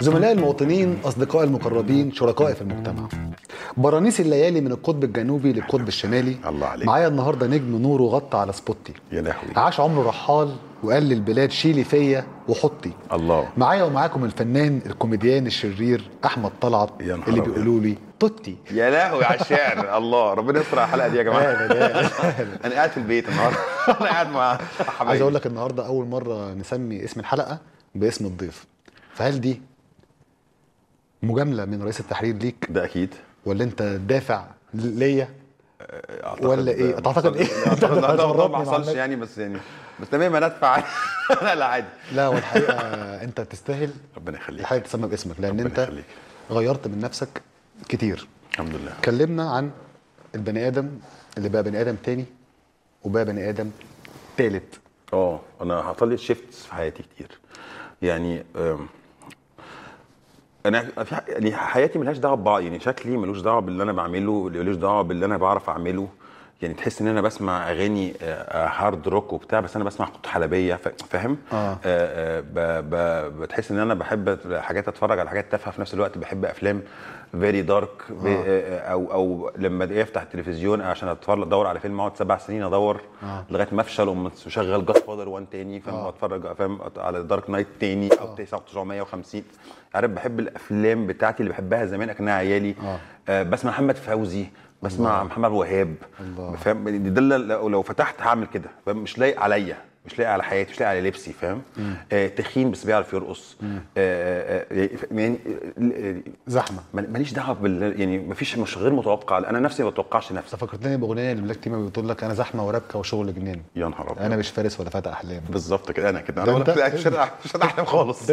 زملائي المواطنين أصدقائي المقربين شركائي في المجتمع برانيس الليالي من القطب الجنوبي للقطب الشمالي الله عليك. معايا النهارده نجم نوره غطى على سبوتي يا لهوي عاش عمره رحال وقال للبلاد شيلي فيا وحطي الله معايا ومعاكم الفنان الكوميديان الشرير احمد طلعت يا نهار اللي أبيض. بيقولوا لي توتي يا لهوي على الشعر الله ربنا يستر على الحلقه دي يا جماعه انا قاعد في البيت النهارده انا قاعد مع حبايبي عايز اقول لك النهارده اول مره نسمي اسم الحلقه باسم الضيف فهل دي مجامله من رئيس التحرير ليك ده اكيد ولا انت دافع ليا أعتقد ولا إيه؟ ما تعتقد حصل- إيه؟ اعتقد أنت إن ده الموضوع ما هتغربني حصلش معلش. يعني بس يعني بس تمام انا ادفع لا لا عادي لا والحقيقه انت تستاهل ربنا يخليك الحقيقه تسمى باسمك لان ربنا انت يخليك. غيرت من نفسك كتير الحمد لله اتكلمنا عن البني ادم اللي بقى بني ادم تاني وبقى بني ادم تالت اه انا حصل لي شيفت في حياتي كتير يعني أم، انا في ح- يعني حياتي ملهاش دعوه ببعض يعني شكلي ملوش دعوه باللي انا بعمله ملوش دعوه باللي انا بعرف اعمله يعني تحس ان انا بسمع اغاني آه، آه، هارد روك وبتاع بس انا بسمع خطوط حلبيه فا- فاهم آه. آه، آه، ب- ب- بتحس ان انا بحب حاجات اتفرج على حاجات تافهه في نفس الوقت بحب افلام فيري دارك او او لما أجي افتح التلفزيون عشان اتفرج ادور على فيلم اقعد سبع سنين ادور آه. لغايه ما افشل اقوم مشغل جاد فاذر 1 تاني فاهم آه. اتفرج فاهم على دارك نايت تاني او 9950 عارف بحب الافلام بتاعتي اللي بحبها زمان اكنها عيالي آه. آه بسمع محمد فوزي بسمع الله. محمد وهاب الله. فاهم ده اللي لو لو فتحت هعمل كده فاهم مش لايق عليا مش لايق على حياتي مش لايق على لبسي فاهم آه تخين بس بيعرف يرقص آه آه آه يعني آه، زحمه مال- ماليش دعوه بال يعني مفيش مش غير متوقع انا نفسي ما بتوقعش انت نفسي فكرتني باغنيه لبلاك تيما بتقول لك انا زحمه وربكه وشغل جنان يا نهار ابيض انا مش فارس ولا فتى احلام بالظبط كده انا كده ده انا أنت؟ ولا مش هتح- مش هتحلم خالص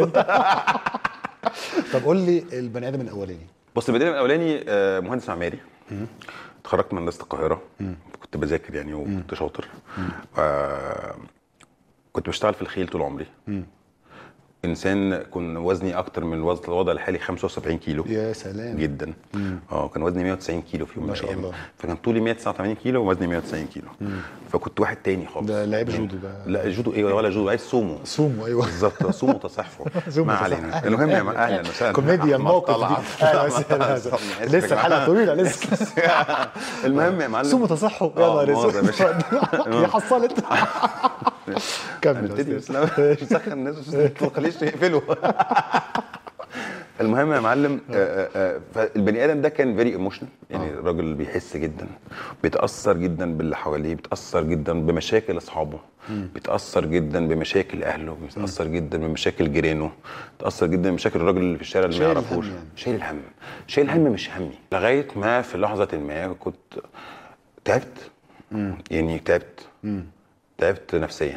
طب قول لي البني ادم الاولاني بص البدايه الاولاني آه، مهندس معماري اتخرجت من هندسه القاهره كنت بذاكر يعني وكنت شاطر آه، كنت بشتغل في الخيل طول عمري انسان كان وزني اكتر من الوزن الوضع الحالي 75 كيلو يا سلام جدا اه كان وزني 190 كيلو في يوم ما من شاء الأيام. الله. فكان طولي 189 كيلو ووزني 190 كيلو فكنت واحد تاني خالص ده لعيب جودو ده. لا جودو ايه ولا جودو عايز سومو سومو ايوه بالظبط سومو تصحفه سومو ما تصحف. علينا أهلاً، المهم يا أهلاً. م- اهلا وسهلا كوميديا أحمد الموقف طلعت. دي أهلاً وسهلاً. آسف يا لسه جماعة. الحلقه طويله لسه المهم يا معلم سومو تصحوا يا آه، نهار مؤاخذة يا باشا. اسود يا حصلت كمل هنبتدي يا بس أستاذ. لا مش مسخن الناس مش ما تخليش يقفلوا المهم يا معلم آه، آه، آه، فالبني ادم ده كان فيري ايموشنال يعني آه. راجل بيحس جدا بيتاثر جدا باللي حواليه بيتاثر جدا بمشاكل اصحابه بيتاثر جدا بمشاكل اهله بيتاثر جدا بمشاكل جيرانه بيتاثر جدا بمشاكل الراجل اللي في الشارع اللي ما شايل يعرفوش الهم يعني. شايل الهم شايل الهم مش همي لغايه ما في لحظه ما كنت تعبت يعني تعبت تعبت نفسيا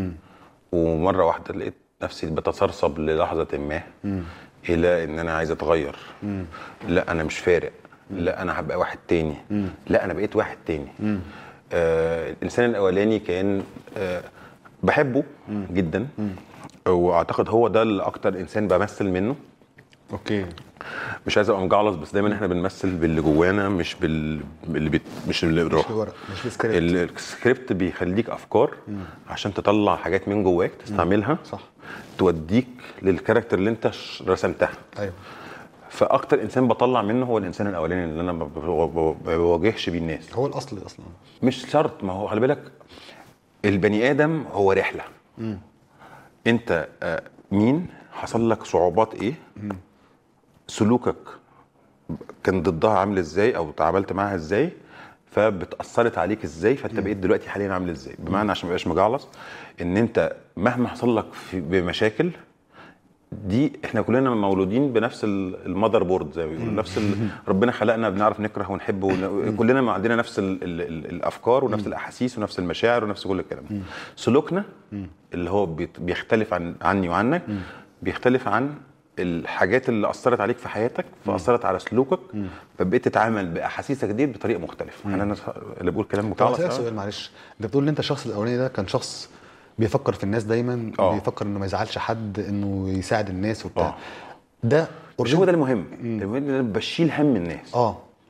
ومره واحده لقيت نفسي بتسرسب للحظه ما الى ان انا عايز اتغير لا انا مش فارق لا انا هبقى واحد تاني لا انا بقيت واحد تاني آه الانسان الاولاني كان آه بحبه جدا واعتقد هو ده اللي اكتر انسان بمثل منه اوكي مش عايز ابقى مجعلص بس دايما احنا بنمثل باللي جوانا مش بال باللي بت... مش اللي مش بنروح الورق مش السكريبت ال- السكريبت بيخليك افكار عشان تطلع حاجات من جواك تستعملها صح توديك للكاركتر اللي انت ش- رسمتها ايوه فاكتر انسان بطلع منه هو الانسان الاولاني اللي انا ما ب- ب- ما بواجهش بيه الناس هو الاصل اصلا مش شرط ما هو خلي بالك البني ادم هو رحله انت آه، مين حصل لك صعوبات ايه سلوكك كان ضدها عامل ازاي او تعاملت معاها ازاي فبتاثرت عليك ازاي فانت بقيت دلوقتي حاليا عامل ازاي بمعنى عشان ما ابقاش مجعلص ان انت مهما حصل لك في بمشاكل دي احنا كلنا مولودين بنفس ال- المذر بورد زي ما بيقولوا نفس ال... ربنا خلقنا بنعرف نكره ونحب ون... كلنا ما عندنا نفس ال... ال... ال... الافكار ونفس الاحاسيس ونفس المشاعر ونفس كل الكلام ده سلوكنا اللي هو بيت... بيختلف عن عني وعنك بيختلف عن الحاجات اللي اثرت عليك في حياتك فاثرت على سلوكك فبقيت تتعامل باحاسيسك دي بطريقه مختلفه انا الناس اللي بقول كلام طب مجعلص اسالك أوي. سؤال معلش انت بتقول ان انت الشخص الاولاني ده كان شخص بيفكر في الناس دايما آه. بيفكر انه ما يزعلش حد انه يساعد الناس وبتاع آه. ده مش هو ده المهم المهم ان انا بشيل هم الناس اه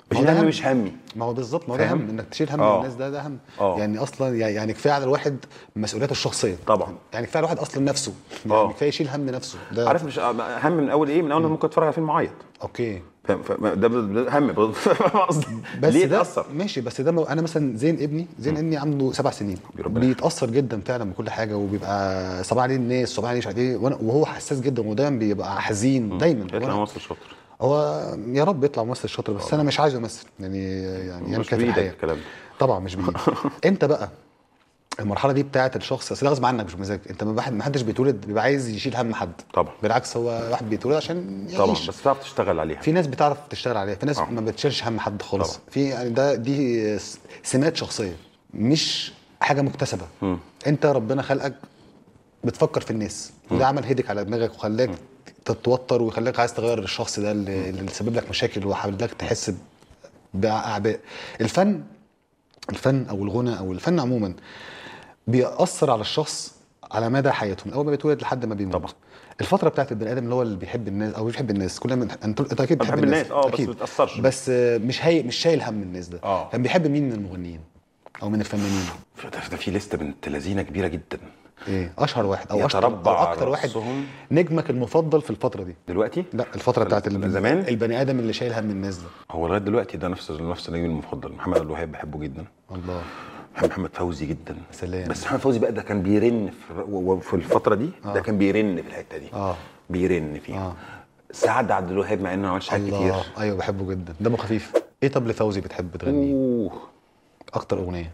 ما بشيل هو ده هم هم. مش همي ما هو بالظبط ما هو ده فاهم؟ هم انك تشيل هم آه. الناس ده ده هم آه. يعني اصلا يعني كفايه على الواحد مسؤولياته الشخصيه طبعا. يعني كفايه على الواحد اصلا نفسه آه. يعني كفايه يشيل هم نفسه ده عارف مش هم من اول ايه من اول ما ممكن اتفرج على فيلم معيط اوكي فاهم فاهم؟ ده ده هم برضه. فاهم قصدي بس ليه ده اتاثر ماشي بس ده م- انا مثلا زين ابني زين ابني عنده سبع سنين ربنا بيتاثر جدا فعلا بكل حاجه وبيبقى صباح عليه الناس صباح عليه مش عارف ايه وأنا- وهو حساس جدا ودايما بيبقى حزين دايما يطلع وأنا- مصر شاطر هو يا رب يطلع ممثل شاطر بس انا مش عايزه يمثل يعني يعني يعمل مش كده في بايدك الحياه الكلام ده طبعا مش بايدي انت بقى المرحله دي بتاعت الشخص اصل ده غصب عنك مش بمزاج انت ما واحد ما حدش بيتولد بيبقى عايز يشيل هم حد طبعا. بالعكس هو واحد بيتولد عشان يعيش طبعا بس تعرف تشتغل عليها في ناس بتعرف تشتغل عليها في ناس آه. ما بتشيلش هم حد خالص طبعا. في يعني ده دي س- سمات شخصيه مش حاجه مكتسبه انت ربنا خلقك بتفكر في الناس وده عمل هيدك على دماغك وخلاك تتوتر وخلاك عايز تغير الشخص ده اللي, اللي سبب لك مشاكل وخلاك تحس ب- باعباء الفن الفن او الغنى او الفن عموما بيأثر على الشخص على مدى حياته من اول ما بيتولد لحد ما بيموت طبعا. الفتره بتاعت البني ادم اللي هو اللي بيحب الناس او بيحب الناس كلنا من... انت انت اكيد أنا بتحب بحب الناس, الناس، آه، بس أكيد. ما بتأثرش. بس آه، مش هي مش شايل هم الناس ده آه. كان بيحب مين من المغنيين او من الفنانين ده, ده في لسته بنت لذينه كبيره جدا ايه اشهر واحد او اشهر يتربع او اكتر واحد رأسهم. نجمك المفضل في الفتره دي دلوقتي لا الفتره بتاعت ال- زمان؟ البني ادم اللي شايل هم الناس ده هو لغايه دلوقتي ده نفس نفس النجم المفضل محمد عبد الوهاب بحبه جدا الله بحب محمد فوزي جدا سلام. بس محمد فوزي بقى ده كان بيرن في, و- و- في الفتره دي ده كان بيرن في الحته دي آه. بيرن فيها آه. سعد عبد الوهاب مع انه ما عملش حاجات كتير الله ايوه بحبه جدا دمه خفيف ايه طب لفوزي بتحب تغنيه اوه اكتر اغنيه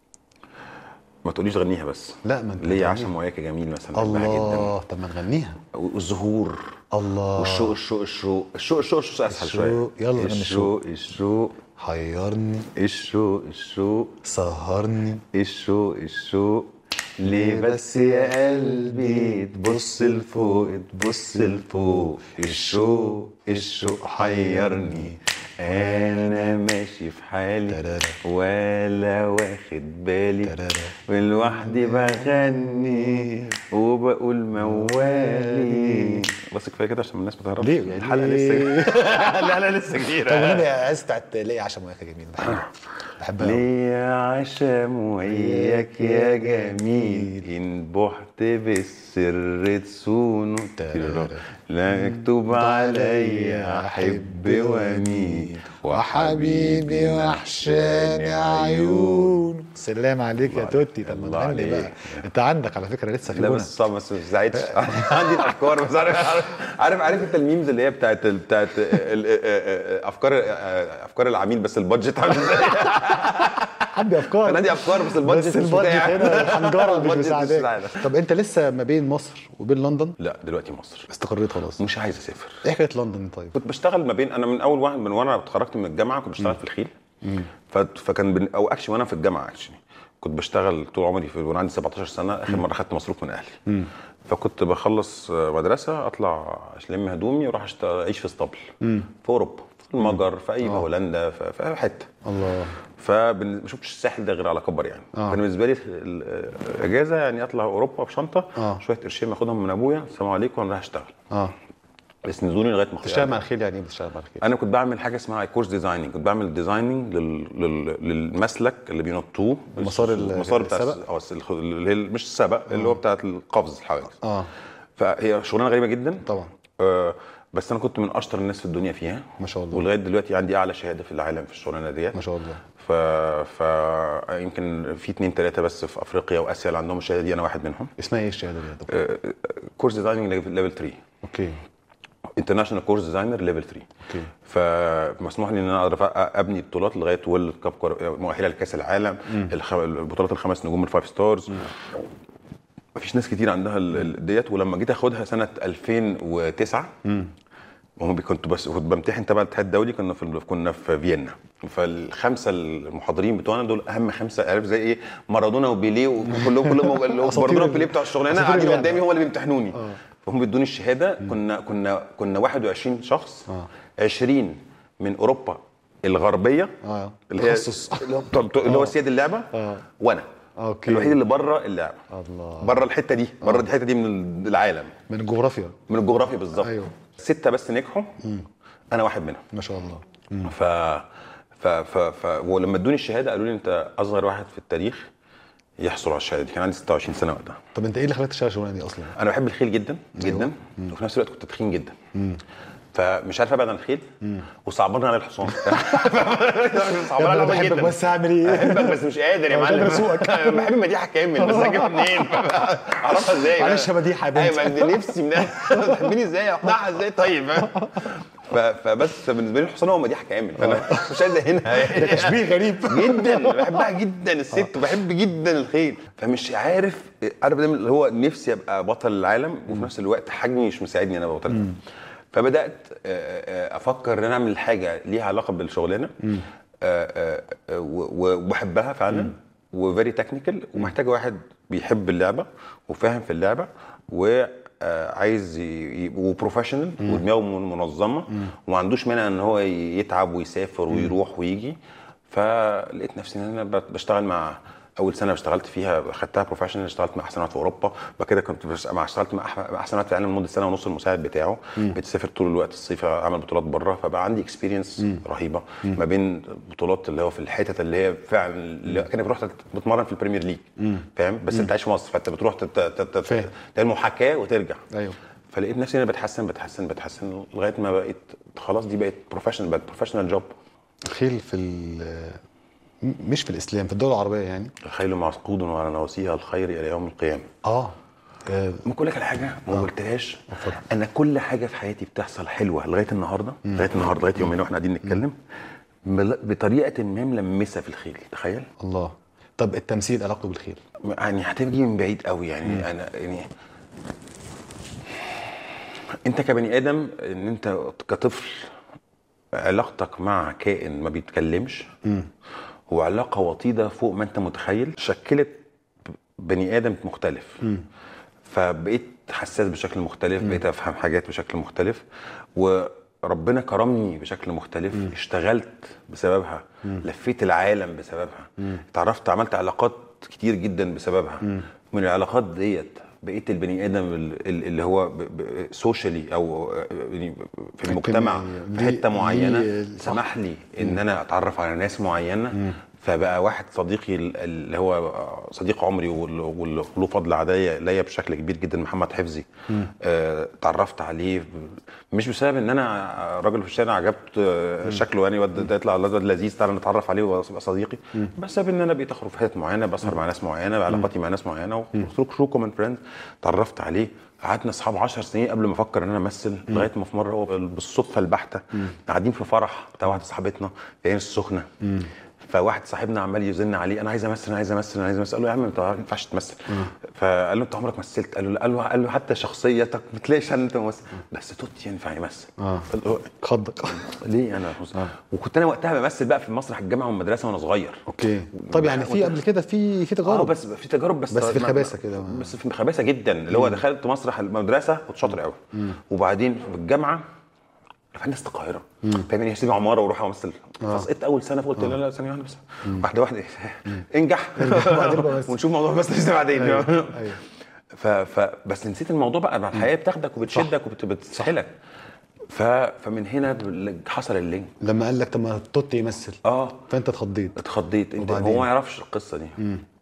ما تقوليش غنيها بس لا، ما أنت ليه غنيها. عشان مواك جميل مثلا بحبها جدا الله طب ما نغنيها والزهور الله والشوق الشوق الشوق الشوق الشوق الشوق اسهل شويه الشوق، يلا غني الشوق الشوق حيرني الشوق الشوق سهرني الشوق الشوق ليه بس يا قلبي تبص لفوق تبص لفوق الشوق الشوق حيرني انا ماشي في حالي ترارا. ولا واخد بالي ترارا. ولوحدي بغني وبقول موالي بس كفايه كده عشان الناس ما تعرفش ليه؟ يعني الحلقه ليه؟ لسه لا لا لسه طب كبيره والنبي عايز بتاعت ليه عشان مواقع جميل بحبها بحبها أوي. ليه عشم وياك يا جميل إن بحت بالسر تصونه ترارا. لا مكتوب عليا أحب وأميل وحبيبي وحشاني عيون سلام عليك يا الله توتي عليك. طب ما الله تغني عليك. بقى انت عندك على فكره لسه في لا غنى بس صعب بس ما تزعلش عندي الافكار بس عارف عارف عارف, عارف انت الميمز اللي هي بتاعت ال- بتاعت ال- افكار افكار العميل بس البادجت عامل ازاي عندي افكار انا عندي افكار بس البادجت بس مش البادجت بتاعي. هنا الحنجره مش البادجت مساعداك مساعدة. طب انت لسه ما بين مصر وبين لندن لا دلوقتي مصر استقريت خلاص مش عايز اسافر ايه حكايه لندن طيب كنت بشتغل ما بين انا من اول واحد من وانا اتخرجت من الجامعه كنت بشتغل في الخيل ف... فكان بن... او اكشلي وانا في الجامعه اكشلي كنت بشتغل طول عمري في وانا عندي 17 سنه اخر مره خدت مصروف من اهلي فكنت بخلص مدرسه اطلع اشلم هدومي واروح أشت... اعيش في اسطبل في اوروبا في المجر في اي في هولندا في... في اي حته الله فما شفتش الساحل ده غير على كبر يعني آه. كان بالنسبه لي ال- الاجازه يعني اطلع اوروبا بشنطه آه. شويه قرشين اخدهم من ابويا السلام عليكم وانا رايح اشتغل اه يسندوني لغايه ما بتشتغل مع الخيل يعني ايه بتشتغل مع الخيل انا كنت بعمل حاجه اسمها كورس ديزايننج كنت بعمل ديزايننج لل... لل... للمسلك اللي بينطوه المسار ال- المسار بتاع السبق؟ اه الخ- اللي هي مش السبق اللي هو بتاعت القفز الحواجز اه فهي شغلانه غريبه جدا طبعا آه بس انا كنت من اشطر الناس في الدنيا فيها ما شاء الله. ولغايه دلوقتي عندي اعلى شهاده في العالم في الشغلانه ديت ما شاء الله ف... ف يمكن في اثنين ثلاثه بس في افريقيا واسيا اللي عندهم الشهاده دي انا واحد منهم اسمها ايه الشهاده دي يا دكتور؟ كورس ديزايننج ليفل 3 اوكي انترناشونال كورس ديزاينر ليفل 3 اوكي فمسموح لي ان انا اقدر ابني بطولات لغايه وورلد كاب كور- مؤهله لكاس العالم الخ... البطولات الخمس نجوم الفايف ستارز مفيش ناس كتير عندها ال- ال- ديت ولما جيت اخدها سنه 2009 هم بي- كنت بس كنت بمتحن تبع الاتحاد الدولي كنا في ال- كنا في فيينا فالخمسه المحاضرين بتوعنا دول اهم خمسه عارف زي ايه مارادونا وبيليه وكلهم كلهم اللي هو أساطير مارادونا ال- وبيليه بتوع الشغلانه أساطير قاعدين اللعبة. قدامي هم اللي بيمتحنوني فهم بيدوني الشهاده كنا كنا كنا 21 شخص 20 من اوروبا الغربيه اه اللي هي تخصص. اللي هو بتوع- بتوع- اللي هو سياد اللعبه آه. وانا اوكي الوحيد اللي بره اللعبه الله بره الحته دي بره الحته دي من العالم من الجغرافيا من الجغرافيا بالظبط أيوه. سته بس نجحوا انا واحد منهم ما شاء الله ف ف ف ف ولما ادوني الشهاده قالوا لي انت اصغر واحد في التاريخ يحصل على الشهاده دي كان عندي 26 سنه وقتها طب انت ايه اللي خلاك تشتغل الشغلانه دي اصلا؟ انا بحب الخيل جدا جدا وفي نفس الوقت كنت تخين جدا فمش عارف ابعد عن الخيل وصعبان على الحصان صعبان على الحصان جدا بس اعمل ايه؟ بحبك بس مش قادر يا مش قادر معلم أسوقك. بحب مديحه كامل بس اجيبها منين اعرفها ازاي معلش يا مديحة يا بنت. ايوه ما نفسي من تحبيني ازاي اقنعها ازاي طيب ف- فبس بالنسبه لي الحصان هو مديحه كامل فانا مش عايز اهينها ده تشبيه غريب جدا بحبها جدا الست وبحب جدا الخيل فمش عارف عارف دايما اللي هو نفسي ابقى بطل العالم وفي نفس الوقت حجمي مش مساعدني ان انا ابقى بطل العالم فبدات آه، آه، افكر ان انا اعمل حاجه ليها علاقه بالشغلانه آه، آه، آه، و- وبحبها فعلا وفيري تكنيكال ومحتاجه واحد بيحب اللعبه وفاهم في اللعبه و آه، عايز وبروفيشنال ودماغه منظمه وما عندوش مانع ان هو يتعب ويسافر ويروح ويجي فلقيت نفسي ان انا ب- بشتغل مع اول سنه اشتغلت فيها خدتها بروفيشنال اشتغلت مع احسن واحد في اوروبا بعد كده كنت بس مع اشتغلت مع أح- مع احسن واحد في العالم لمده سنه ونص المساعد بتاعه بتسافر طول الوقت الصيف اعمل بطولات بره فبقى عندي اكسبيرينس رهيبه ما بين بطولات اللي هو في الحتت اللي هي فعلا اللي كانك بتروح تت- بتمرن في البريمير ليج فاهم بس انت عايش في مصر فانت بتروح تت- تت- فاهم. تت- تعمل محاكاه وترجع ايوه فلقيت نفسي انا بتحسن بتحسن بتحسن لغايه ما بقيت خلاص دي بقت بروفيشنال بقت بروفيشنال جوب الخيل في ال- م- مش في الاسلام في الدول العربيه يعني الخيل معقود وعلى نواصيها الخير الى يوم القيامه اه آه، ما اقول لك على حاجه ما قلتهاش انا كل حاجه في حياتي بتحصل حلوه لغايه النهارده لغايه النهارده لغايه يومين واحنا قاعدين نتكلم بل- بطريقه ما ملمسه في الخيل تخيل الله طب التمثيل علاقته بالخيل يعني هتيجي من بعيد قوي يعني انا يعني انت كبني ادم ان انت كطفل علاقتك مع كائن ما بيتكلمش هو علاقه وطيده فوق ما انت متخيل شكلت بني ادم مختلف فبقيت حساس بشكل مختلف بقيت افهم حاجات بشكل مختلف وربنا كرمني بشكل مختلف اشتغلت بسببها لفيت العالم بسببها اتعرفت عملت علاقات كتير جدا بسببها من العلاقات ديت بقيت البني ادم ال- ال- اللي هو سوشيالي او يعني في المجتمع في ليه- حته معينه ليه- صح. سمح لي ان انا اتعرف على ناس معينه فبقى واحد صديقي ال- اللي هو صديق عمري وال- وال- وله فضل عليا ليا بشكل كبير جدا محمد حفظي آه، اتعرفت عليه ب- مش بسبب ان انا راجل في الشارع عجبت آه، شكله يعني واد ده يطلع الواد لذيذ تعالى نتعرف عليه ويبقى صديقي بسبب ان انا بقيت اخرج في حتت معينه بسهر مع ناس معينه بعلاقاتي مع ناس معينه وثرو شو كومن فريند اتعرفت عليه قعدنا اصحاب 10 سنين قبل ما افكر ان انا امثل لغايه ما في مره هو بالصدفه البحته قاعدين في فرح بتاع واحده صاحبتنا في عين السخنه فواحد صاحبنا عمال يزن عليه انا عايز امثل انا عايز امثل انا عايز امثل قال له يا عم انت ما ينفعش تمثل فقال له انت عمرك مثلت قال له لا. قال له قال له حتى شخصيتك ما تلاقيش ان انت ممثل بس توت ينفع يمثل اه قال له خضك ليه انا وكنت انا وقتها بمثل بقى في مسرح الجامعه والمدرسه وانا صغير اوكي طب يعني في قبل كده في في اه تجارب بس في تجارب بس بس في ما- الخباثة كده. بس في الخباثه جدا اللي هو دخلت مسرح المدرسه كنت شاطر قوي وبعدين في الجامعه في هندسه القاهره فاهم يعني هسيب عماره واروح امثل فسقطت اول سنه فقلت لا لا ثانيه واحده بس واحده واحده انجح وبعدين بقى بس. ونشوف موضوع بس لسه بعدين ايوه ايوه ف... ف... بس نسيت الموضوع بقى مع الحياه بتاخدك وبتشدك وبتسحلك ف... فمن هنا بال- حصل اللينك لما قال لك طب ما توت يمثل اه فانت اتخضيت اتخضيت انت وبعدين؟ هو ما يعرفش القصه دي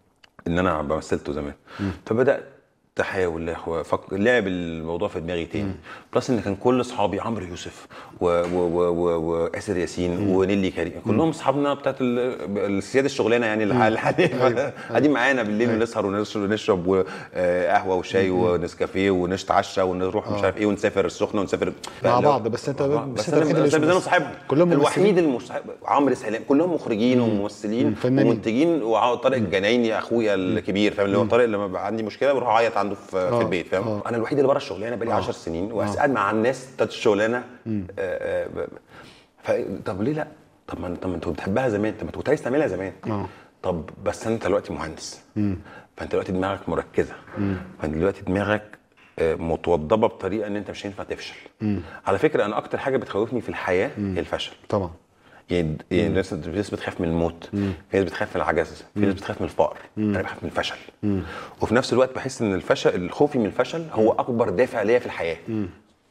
ان انا مثلته زمان فبدات احاول هو فك... لعب الموضوع في دماغي تاني بلس ان كان كل اصحابي عمرو يوسف و- و- و- و- واسر ياسين ونيلي كريم كلهم اصحابنا بتاعت ال- السياده الشغلانه يعني اللي اللي قاعدين قاعدين معانا بالليل ونسهر ونشرب ونشرب آه، قهوه وشاي ونسكافيه ونتعشى ونروح مش عارف ايه ونسافر السخنه ونسافر مع لا، بعض، بس انت- مع بعض. بس بس انت الوحيد انا اللي بس انا ممثل. صاحبهم كلهم الوحيد المصاحب عمرو سلام كلهم مخرجين وممثلين فنانين. ومنتجين وطارق الجنايني اخويا الكبير فاهم اللي هو طارق لما بقى عندي مشكله بروح اعيط عنده في, آه، في البيت فاهم آه. انا الوحيد اللي بره الشغلانه بقالي 10 سنين وقاعد مع الناس بتاعت الشغلانه آه، آه، ب- ف... طب ليه لا طب ما طب ما انت بتحبها زمان طب ما انت كنت عايز تعملها زمان آه. طب بس انت دلوقتي مهندس فانت دلوقتي دماغك مركزه فانت دلوقتي دماغك آه، متوضبه بطريقه ان انت مش هينفع تفشل على فكره انا اكتر حاجه بتخوفني في الحياه هي الفشل طبعا يعني يعني الناس في ناس بتخاف من الموت في ناس بتخاف من العجز في ناس بتخاف من الفقر انا بخاف من الفشل وفي نفس الوقت بحس ان الفشل خوفي من الفشل هو اكبر دافع ليا في الحياه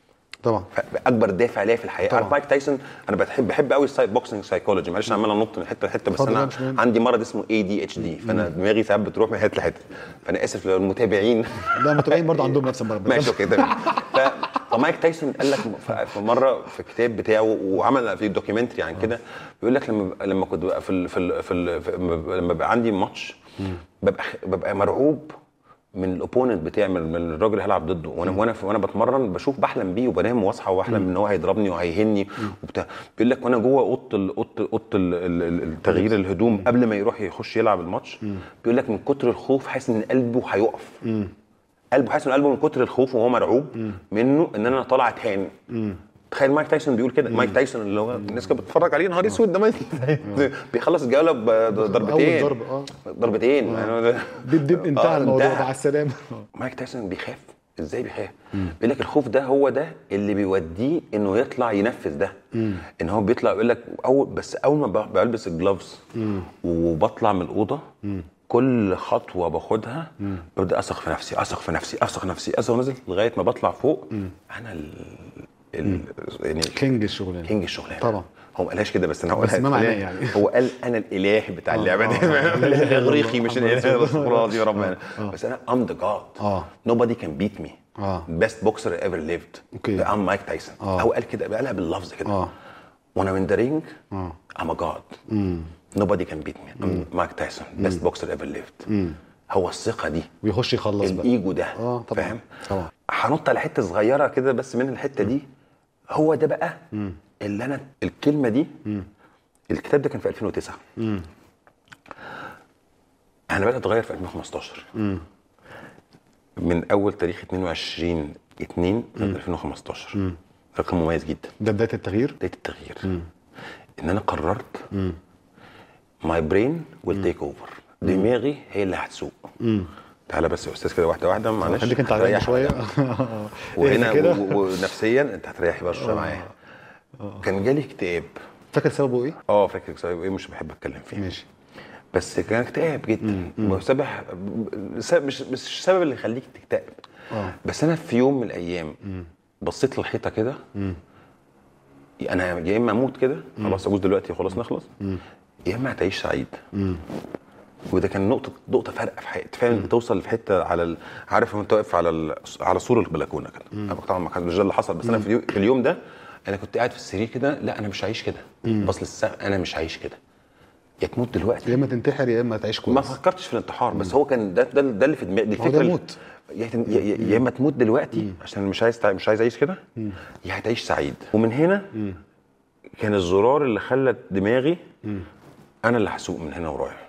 طبعا اكبر دافع ليا في الحياه طبعا. عارف مايك تايسون انا بحب بحب قوي السايد بوكسنج سايكولوجي معلش انا عمال انط من حته لحته بس اتفضل، انا لا، مش مهم. عندي مرض اسمه اي دي اتش دي فانا دماغي ساعات بتروح من حته لحته فانا اسف للمتابعين لا متابعين برضه عندهم نفس المرض ماشي اوكي تمام ف- فمايك تايسون قال لك ف- في مره في الكتاب بتاعه وعمل في دوكيومنتري عن كده بيقول لك لما لما كنت ببقى في ال في ال في, ال في لما ببقى عندي ماتش ببقى ببقى مرعوب من الاوبوننت بتاعي من من الراجل اللي هلعب ضده وانا وانا وانا بتمرن بشوف بحلم بيه وبنام واصحى واحلم ان هو هيضربني وهيهني وبتاع بيقول لك وانا جوه اوضه ال- اوضه اوضه ال- ال- ال- التغيير الهدوم قبل ما يروح يخش يلعب الماتش بيقول لك من كتر الخوف حاسس ان قلبه هيقف قلبه حاسس ان قلبه من كتر الخوف وهو مرعوب منه ان انا طالع تهان تخيل مايك تايسون بيقول كده مايك تايسون اللي هو الناس كانت بتتفرج عليه نهار اسود ده مايك بيخلص الجوله بضربتين أول ضربة، آه. ضربتين يعني دب دب انتهى آه، الموضوع انتهى. مع السلامه مايك تايسون بيخاف ازاي بيخاف بيقول لك الخوف ده هو ده اللي بيوديه انه يطلع ينفذ ده ان هو بيطلع يقول لك اول بس اول ما ب- بلبس الجلافز وبطلع من الاوضه كل خطوه باخدها ببدا اثق في نفسي اثق في نفسي اثق في نفسي اثق ونزل لغايه ما بطلع فوق انا ال ال يعني كينج الشغلانه كينج الشغلانه طبعا. هو ما قالهاش كده بس انا هقولها بس ما معناه خلينا- يعني. هو قال انا الاله بتاع اللعبه دي آه، آه. الاغريقي مش محمد الاله رسول رسول الله دي ربنا بس انا ام ذا جاد آه. nobody can beat me آه. best boxer ever lived أوكي. ام مايك تايسون آه. هو قال كده قالها باللفظ كده آه. وانا من ذا رينج آه. ام ا جاد nobody can beat me I'm مايك تايسون best boxer ever lived هو الثقه دي ويخش يخلص بقى الايجو ده اه طبعا فاهم طبعا هنط على حته صغيره كده بس من الحته دي هو ده بقى اللي انا الكلمه دي الكتاب ده كان في 2009 انا بدات اتغير في 2015 من اول تاريخ 22 2 سنه 2015 رقم مميز جدا ده بدايه التغيير بدايه التغيير ان انا قررت ماي برين ويل تيك اوفر دماغي هي اللي هتسوق تعالى بس يا استاذ كده واحده واحده معلش خليك انت على جنب هتريح شويه وهنا اهدى كده و- و- ونفسيا انت هتريحي بقى شويه معايا كان جالي اكتئاب فاكر سببه ايه؟ اه فاكر سبب ايه مش بحب اتكلم فيه ماشي بس كان اكتئاب جدا وسبب سبب- مش مش السبب اللي يخليك تكتئب آه. بس انا في يوم من الايام بصيت للحيطه كده انا يا اما اموت كده خلاص اجوز دلوقتي خلاص نخلص يا اما هتعيش سعيد وده كان نقطه نقطه فارقه في حياتي فعلا توصل في حته على ال... عارف وانت واقف على ال... على سور البلكونه كده أنا طبعا ما كانش ده اللي حصل بس انا في اليوم, في اليوم ده انا كنت قاعد في السرير كده لا انا مش هعيش كده بص للسقف انا مش هعيش كده يا تموت دلوقتي يا اما تنتحر يا اما تعيش ما كويس فكرتش في الانتحار بس هو كان ده ده, ده اللي في دماغي دي هو ده الفكره اللي- موت. يا تن- يا- يا يا اما تموت دلوقتي عشان مش عايز تع- مش عايز اعيش كده يا هتعيش سعيد ومن هنا كان الزرار اللي خلى دماغي انا اللي هسوق من هنا ورايح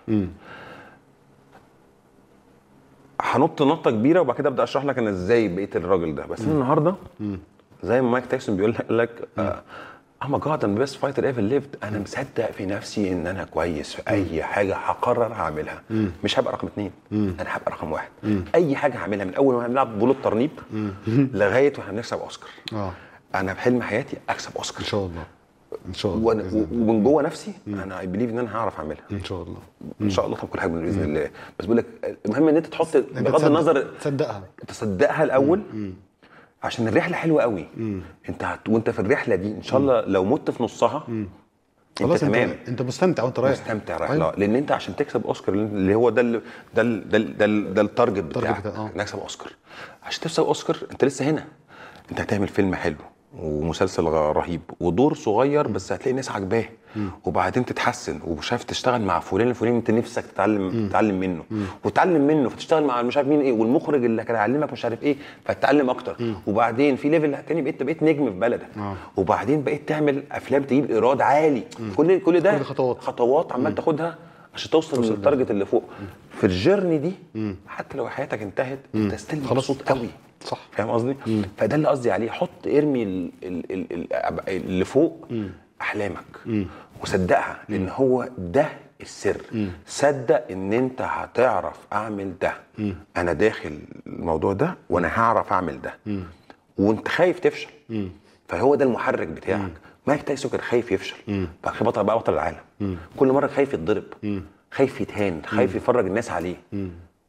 هنط نطه كبيره وبعد كده ابدا اشرح لك انا ازاي بقيت الراجل ده بس انا النهارده زي ما مايك تايسون بيقول لك اما جاد ام بيست فايتر ايفر ليفد انا مصدق في نفسي ان انا كويس في اي حاجه هقرر هعملها مش هبقى رقم اثنين انا هبقى رقم واحد اي حاجه هعملها من اول ما هنلعب بطوله ترنيب لغايه ما هنكسب اوسكار اه انا بحلم حياتي اكسب اوسكار ان شاء الله ان شاء الله وانا بإذن الله. ومن جوه نفسي انا اي بليف ان انا هعرف اعملها ان شاء الله ان شاء الله طبعا كل حاجه باذن الله بس بقول لك المهم ان انت تحط انت بغض تصدق- النظر تصدقها تصدقها الاول عشان الرحله حلوه قوي انت هت... وانت في الرحله دي ان شاء الله لو مت في نصها انت خلاص تمام انت انت مستمتع وانت رايح مستمتع رايح أيوة. لا لان انت عشان تكسب اوسكار اللي هو ده ال- ده ال- ده ال- ده, ال- ده التارجت بتاعك بتاع- آه. انك تكسب اوسكار عشان تكسب اوسكار انت لسه هنا انت هتعمل فيلم حلو ومسلسل غ- رهيب ودور صغير بس هتلاقي ناس عاجباه وبعدين تتحسن وشايف تشتغل مع فلان الفلاني انت نفسك تتعلم تتعلم منه وتتعلم منه فتشتغل مع مش عارف مين ايه والمخرج اللي كان هيعلمك مش عارف ايه فتتعلم اكتر وبعدين في ليفل تاني بقيت بقيت نجم في بلدك آه. وبعدين بقيت تعمل افلام تجيب ايراد عالي كل كل ده كل خطوات. خطوات عمال تاخدها عشان توصل للتارجت اللي فوق في الجيرني دي حتى لو حياتك انتهت انت ستيل خلاص. مبسوط قوي صح. فاهم قصدي فده اللي قصدي عليه حط ارمي ال- ال- ال- ال- اللي فوق احلامك وصدقها لان هو ده السر صدق ان انت هتعرف اعمل ده انا داخل الموضوع ده وانا هعرف اعمل ده وانت خايف تفشل فهو ده المحرك بتاعك مايك تايسون كان خايف يفشل بعد كده بطل بقى بطل العالم كل مره خايف يتضرب خايف يتهان خايف يفرج الناس عليه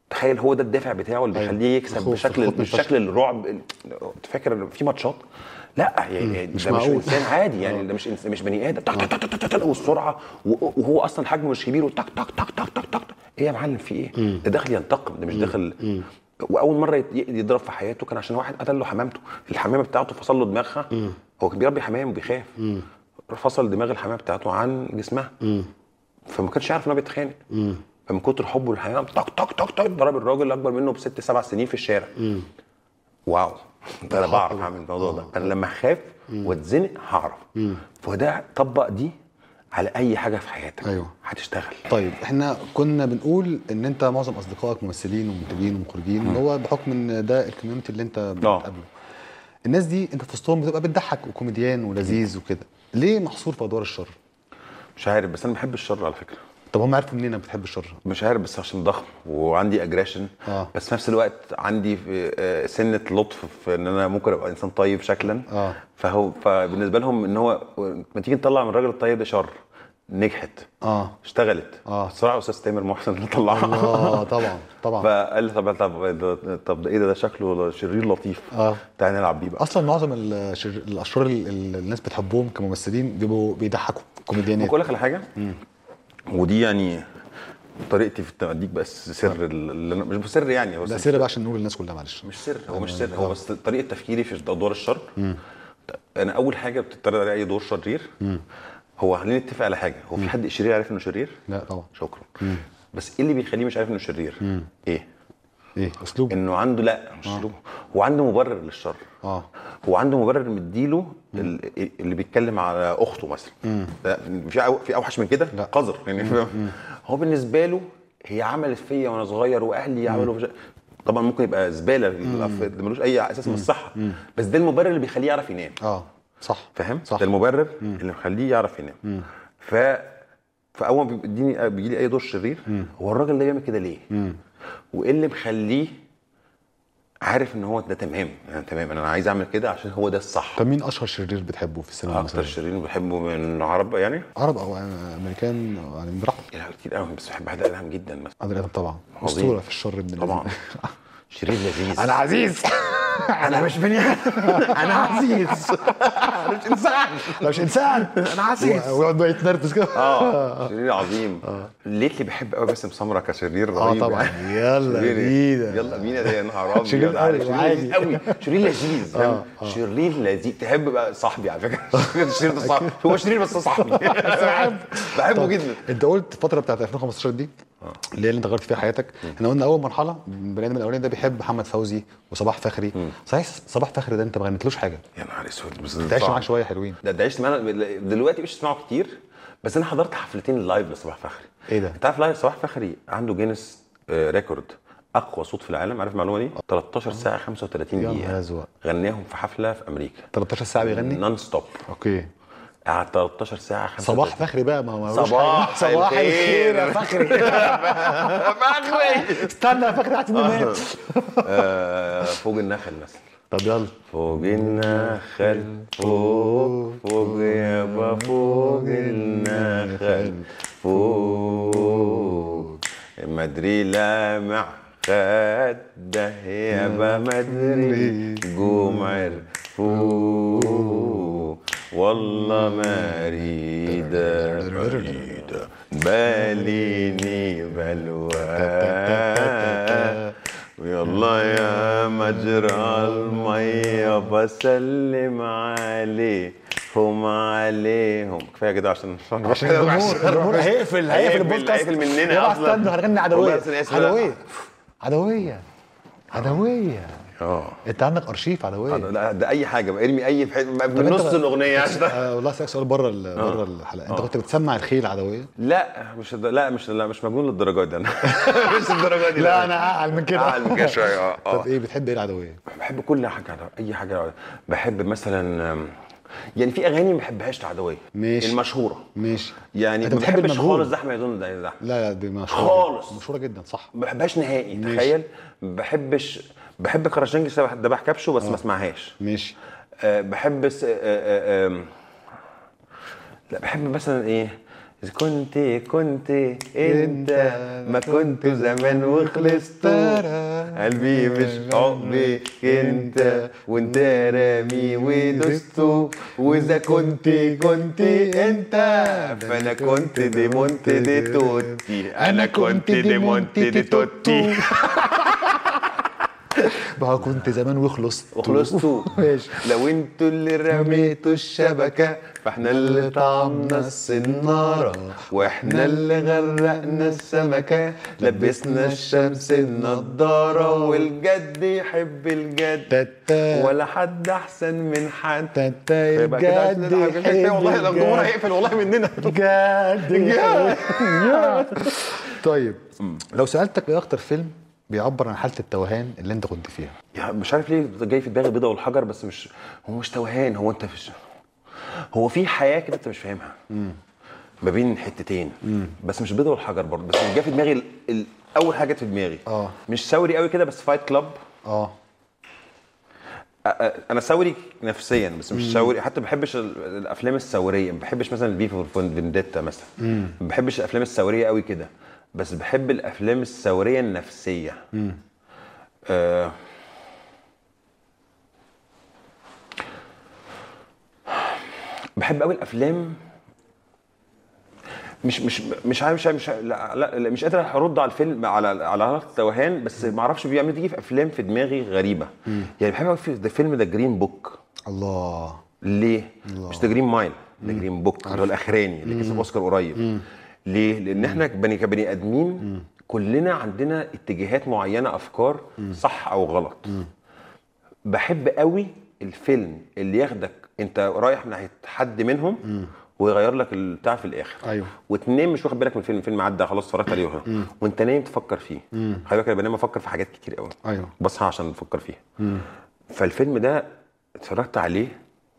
تخيل هو ده الدافع بتاعه اللي أيوة. بيخليه يكسب الخوف- بشكل الخوف من الفشل. بشكل الرعب انت فاكر إن في ماتشات لا يعني مش ده مش معقول. انسان عادي يعني ده مش إنس- مش بني ادم تك تك تك تك تك والسرعه و- وهو اصلا حجمه مش كبير وتك تك تك تك تك تك ايه يا معلم في ايه؟ ده داخل ينتقم ده مش داخل واول مره يت- يضرب في حياته كان عشان واحد قتل له حمامته الحمامه بتاعته فصل له دماغها هو كان بيربي حمام وبيخاف فصل دماغ الحمامه بتاعته عن جسمها فما كانش يعرف ان هو بيتخانق فمن كتر حبه للحيوان تك تك تك تك ضرب الراجل اللي اكبر منه بست سبع سنين في الشارع واو ده انا بعرف اعمل الموضوع ده انا لما اخاف واتزنق هعرف فده طبق دي على اي حاجه في حياتك أيوة. هتشتغل طيب احنا كنا بنقول ان انت معظم اصدقائك ممثلين ومنتجين ومخرجين اللي هو بحكم ان ده الكوميونتي اللي انت بتقابله الناس دي انت في وسطهم بتبقى بتضحك وكوميديان ولذيذ وكده ليه محصور في ادوار الشر مش عارف بس انا بحب الشر على فكره طب هم عرفوا منين انك بتحب الشر مش عارف بس عشان ضخم وعندي اجريشن آه. بس في نفس الوقت عندي في- آه، سنه لطف في ان انا ممكن ابقى انسان طيب شكلا آه. فهو فبالنسبه لهم ان هو ما تيجي نطلع من الراجل الطيب ده شر نجحت اه اشتغلت آه. بصراحه استاذ تامر محسن اللي طلعها اه طبعا طبعا فقال لي طب طب ده- طب ده ايه ده ده شكله شرير لطيف آه. تعالى نلعب بيه بقى اصلا معظم الشر... الاشرار اللي اللي الناس بتحبهم كممثلين بيبقوا بيضحكوا كوميديانات بقول لك على حاجه ودي يعني طريقتي في اديك بس سر اللي أنا- مش سر يعني هو ده سر- سر بقى عشان نقول للناس كلها معلش مش سر هو مش سر هو بس طريقه تفكيري في ادوار الشر انا اول حاجه بتترد على اي دور شرير هو خلينا نتفق على حاجه هو في حد شرير عارف انه شرير لا طبعا شكرا بس ايه اللي بيخليه مش عارف انه شرير ايه ايه اسلوب انه عنده لا مش اسلوب هو عنده مبرر للشر اه هو عنده مبرر مديله ال- اللي بيتكلم على اخته مثلا ده في أو في اوحش من كده لا. قذر يعني فاهم؟ هو بالنسبه له هي عملت فيا وانا صغير واهلي عملوا فيا طبعا ممكن يبقى زباله الأف- ملوش اي اساس من الصحه بس ده المبرر اللي بيخليه يعرف ينام اه صح فاهم صح ده المبرر اللي مخليه يعرف ينام ف فاول ما بيديني بيجي لي اي دور شرير هو الراجل ده بيعمل كده ليه وايه اللي مخليه عارف ان هو ده تمام يعني تمام انا عايز اعمل كده عشان هو ده الصح طب مين اشهر شرير بتحبه في السينما اكتر المصريه؟ شرير بحبه من عرب يعني عرب او امريكان أو يعني براحتك لا كتير قوي بس بحب عادل ادهم جدا مثلا عادل ادم طبعا عظيم. اسطوره في الشر ابن طبعا اللذين. شرير لذيذ انا عزيز انا مش بني انا عزيز انا مش انسان انا مش انسان انا عزيز ويقعد بقى يتنرفز كده اه شرير عظيم ليتلي بحب قوي باسم سمره كشرير اه رهيب طبعا يعني. يلا شرير إيه؟ بينا يلا بينا ده يا نهار ابيض شرير عارف، قوي شرير وعادي. لذيذ قوي شرير لذيذ فاهم شرير لذيذ تحب بقى صاحبي على فكره شرير ده صاحبي هو شرير بس صاحبي بحبه جدا انت قلت الفتره بتاعت 2015 دي اللي هي اللي انت غيرت فيها حياتك احنا قلنا اول مرحله البني ادم الاولاني ده بيحب محمد فوزي وصباح فخري صحيح صباح فخري ده انت ما غنيتلوش حاجه يا نهار اسود بس انت عشت صعب. معاك شويه حلوين ده ده عشت معانا دلوقتي مش تسمعه كتير بس انا حضرت حفلتين لايف لصباح فخري ايه ده؟ انت عارف لايف صباح فخري عنده جينيس آه، ريكورد اقوى صوت في العالم عارف المعلومه دي 13 ساعه 35 يا دقيقه نهار أزرق. غناهم في حفله في امريكا 13 ساعه بيغني نون ستوب اوكي قعد 13 ساعه 35 صباح فخري بقى ما ما ملوش صباح حاجة. صباح الخير يا الخير. فخري فخري استنى يا فخري هات مات آه، فوق النخل مثلا طب يلا فوق النخل فوق فوق يابا فوق النخل فوق مدري لامع خده يابا مدري جمعر فوق والله ما ريدة ريدة باليني بلوى ويلا يا مجرى المية بسلم عليه هم عليهم كفايه كده عشان عشان الجمهور الجمهور هيقفل هيقفل البودكاست هيقفل مننا يلا أصلاً. استنوا هنغني والله عدويه أصل أنا آسف. عدويه عدويه عدويه اه انت عندك ارشيف عدويه لا ده اي حاجه بقى ارمي اي في حته من أنت نص بقى- الاغنيه عشان آه والله اسالك سؤال بره ال- بره الحلقه انت كنت بتسمع الخيل عدويه لا مش لا مش لا مش مجنون للدرجه دي انا مش الدرجه دي لا انا اعقل من كده اعلى من كده شويه اه اه طب ايه بتحب ايه العدويه بحب كل حاجه عدوية. اي حاجه عدوية. بحب مثلا أم، يعني في اغاني ما بحبهاش عدويه ماشي. المشهوره ماشي يعني أنت ما بتحب بحبش المجهول. خالص زحمه يظن ده زحمه لا لا دي مشهوره خالص. جداً. مشهوره جدا صح ما بحبهاش نهائي ماشي. تخيل ما بحبش بحب كراشنجي شبه دبح كبشه بس ما اسمعهاش ماشي أه بحب س... أه أه آم، لا بحب مثلا ايه إذا كنت كنت انت ما كنت زمان وخلصت قلبي مش حبك انت وانت رامي ودستو واذا كنت كنت انت فانا كنت دي مونت دي توتي انا كنت دي مونت دي توتي بقى كنت زمان وخلصت وخلصتوا ماشي لو انتوا اللي رميتوا الشبكة فاحنا اللي طعمنا السنارة واحنا اللي غرقنا السمكة لبسنا الشمس النضارة والجد يحب الجد تاتا. ولا حد احسن من حد تاتا يبقى كده عشان الجد نلعب الحتة دي، والله يحب الجمهور الجد. هيقفل والله مننا جد طيب لو سالتك ايه اكتر فيلم بيعبر عن حاله التوهان اللي انت كنت فيها يعني مش عارف ليه جاي في دماغي البيضه والحجر بس مش هو مش توهان هو انت في هو في حياه كده انت مش فاهمها ما بين حتتين بس مش البيضه والحجر برضه بس جه في دماغي ال... ال... اول حاجه جت في دماغي آه. مش ثوري قوي كده بس فايت كلاب اه انا ثوري نفسيا بس مش ثوري حتى ما بحبش ال- الافلام الثوريه ما بحبش مثلا البي فور فينديتا مثلا ما بحبش الافلام الثوريه قوي كده بس بحب الافلام الثوريه النفسيه آه بحب قوي الافلام مش مش مش عارف مش مش لا, لا, لا مش قادر ارد على الفيلم على على على التوهان بس ما اعرفش بيعمل تيجي في افلام في دماغي غريبه يعني بحب قوي في ده فيلم ذا جرين بوك الله ليه؟ مش ذا جرين مايل ذا جرين بوك اللي هو الاخراني اللي كسب اوسكار قريب ليه؟ لان احنا بني كبني ادمين كلنا عندنا اتجاهات معينه افكار صح او غلط بحب قوي الفيلم اللي ياخدك انت رايح ناحيه حد منهم ويغير لك البتاع في الاخر أيوه. وتنام مش واخد بالك من الفيلم الفيلم عدى خلاص اتفرجت عليه وخلاص. وانت نايم تفكر فيه خلي بالك انا بنام افكر في حاجات كتير قوي أيوه. بصحى عشان افكر فيها فالفيلم ده اتفرجت عليه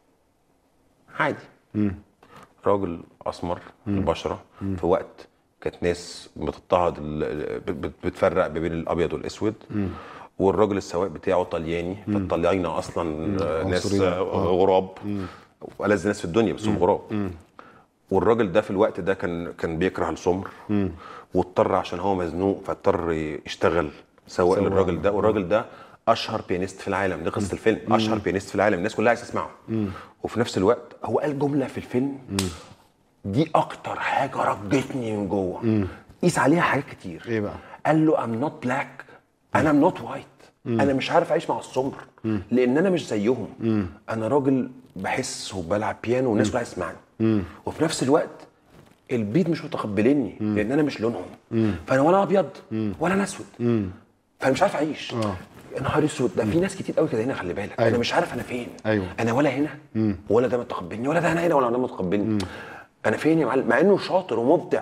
عادي راجل اسمر البشره في وقت كانت ناس بتضطهد ال- بت- بتفرق ما بين الابيض والاسود والراجل السواق بتاعه طلياني فالطليانة اصلا آه، ناس عنصريين. آه، غراب ألذ ناس في الدنيا بس هم غراب والراجل ده في الوقت ده كان كان بيكره السمر واضطر عشان هو مزنوق فاضطر يشتغل سواق سواق. للراجل ده والراجل ده اشهر بيانيست في العالم دي قصه الفيلم اشهر بيانيست في العالم الناس كلها عايزه تسمعه وفي نفس الوقت هو قال جمله في الفيلم دي اكتر حاجه رجتني من جوه قيس عليها حاجات كتير إيه بقى؟ قال له ام نوت بلاك انا ام نوت وايت انا مش عارف اعيش مع السمر لان انا مش زيهم انا راجل بحس وبلعب بيانو والناس كلها تسمعني وفي نفس الوقت البيض مش متقبليني لان انا مش لونهم فانا ولا ابيض ولا انا اسود فانا مش عارف اعيش يا نهار اسود ده في ناس كتير قوي كده هنا خلي بالك أيوة. انا مش عارف انا فين أيوة. انا ولا هنا ولا ده متقبلني ولا ده انا هنا ولا ده متقبلني انا فين يا معلم مع انه شاطر ومبدع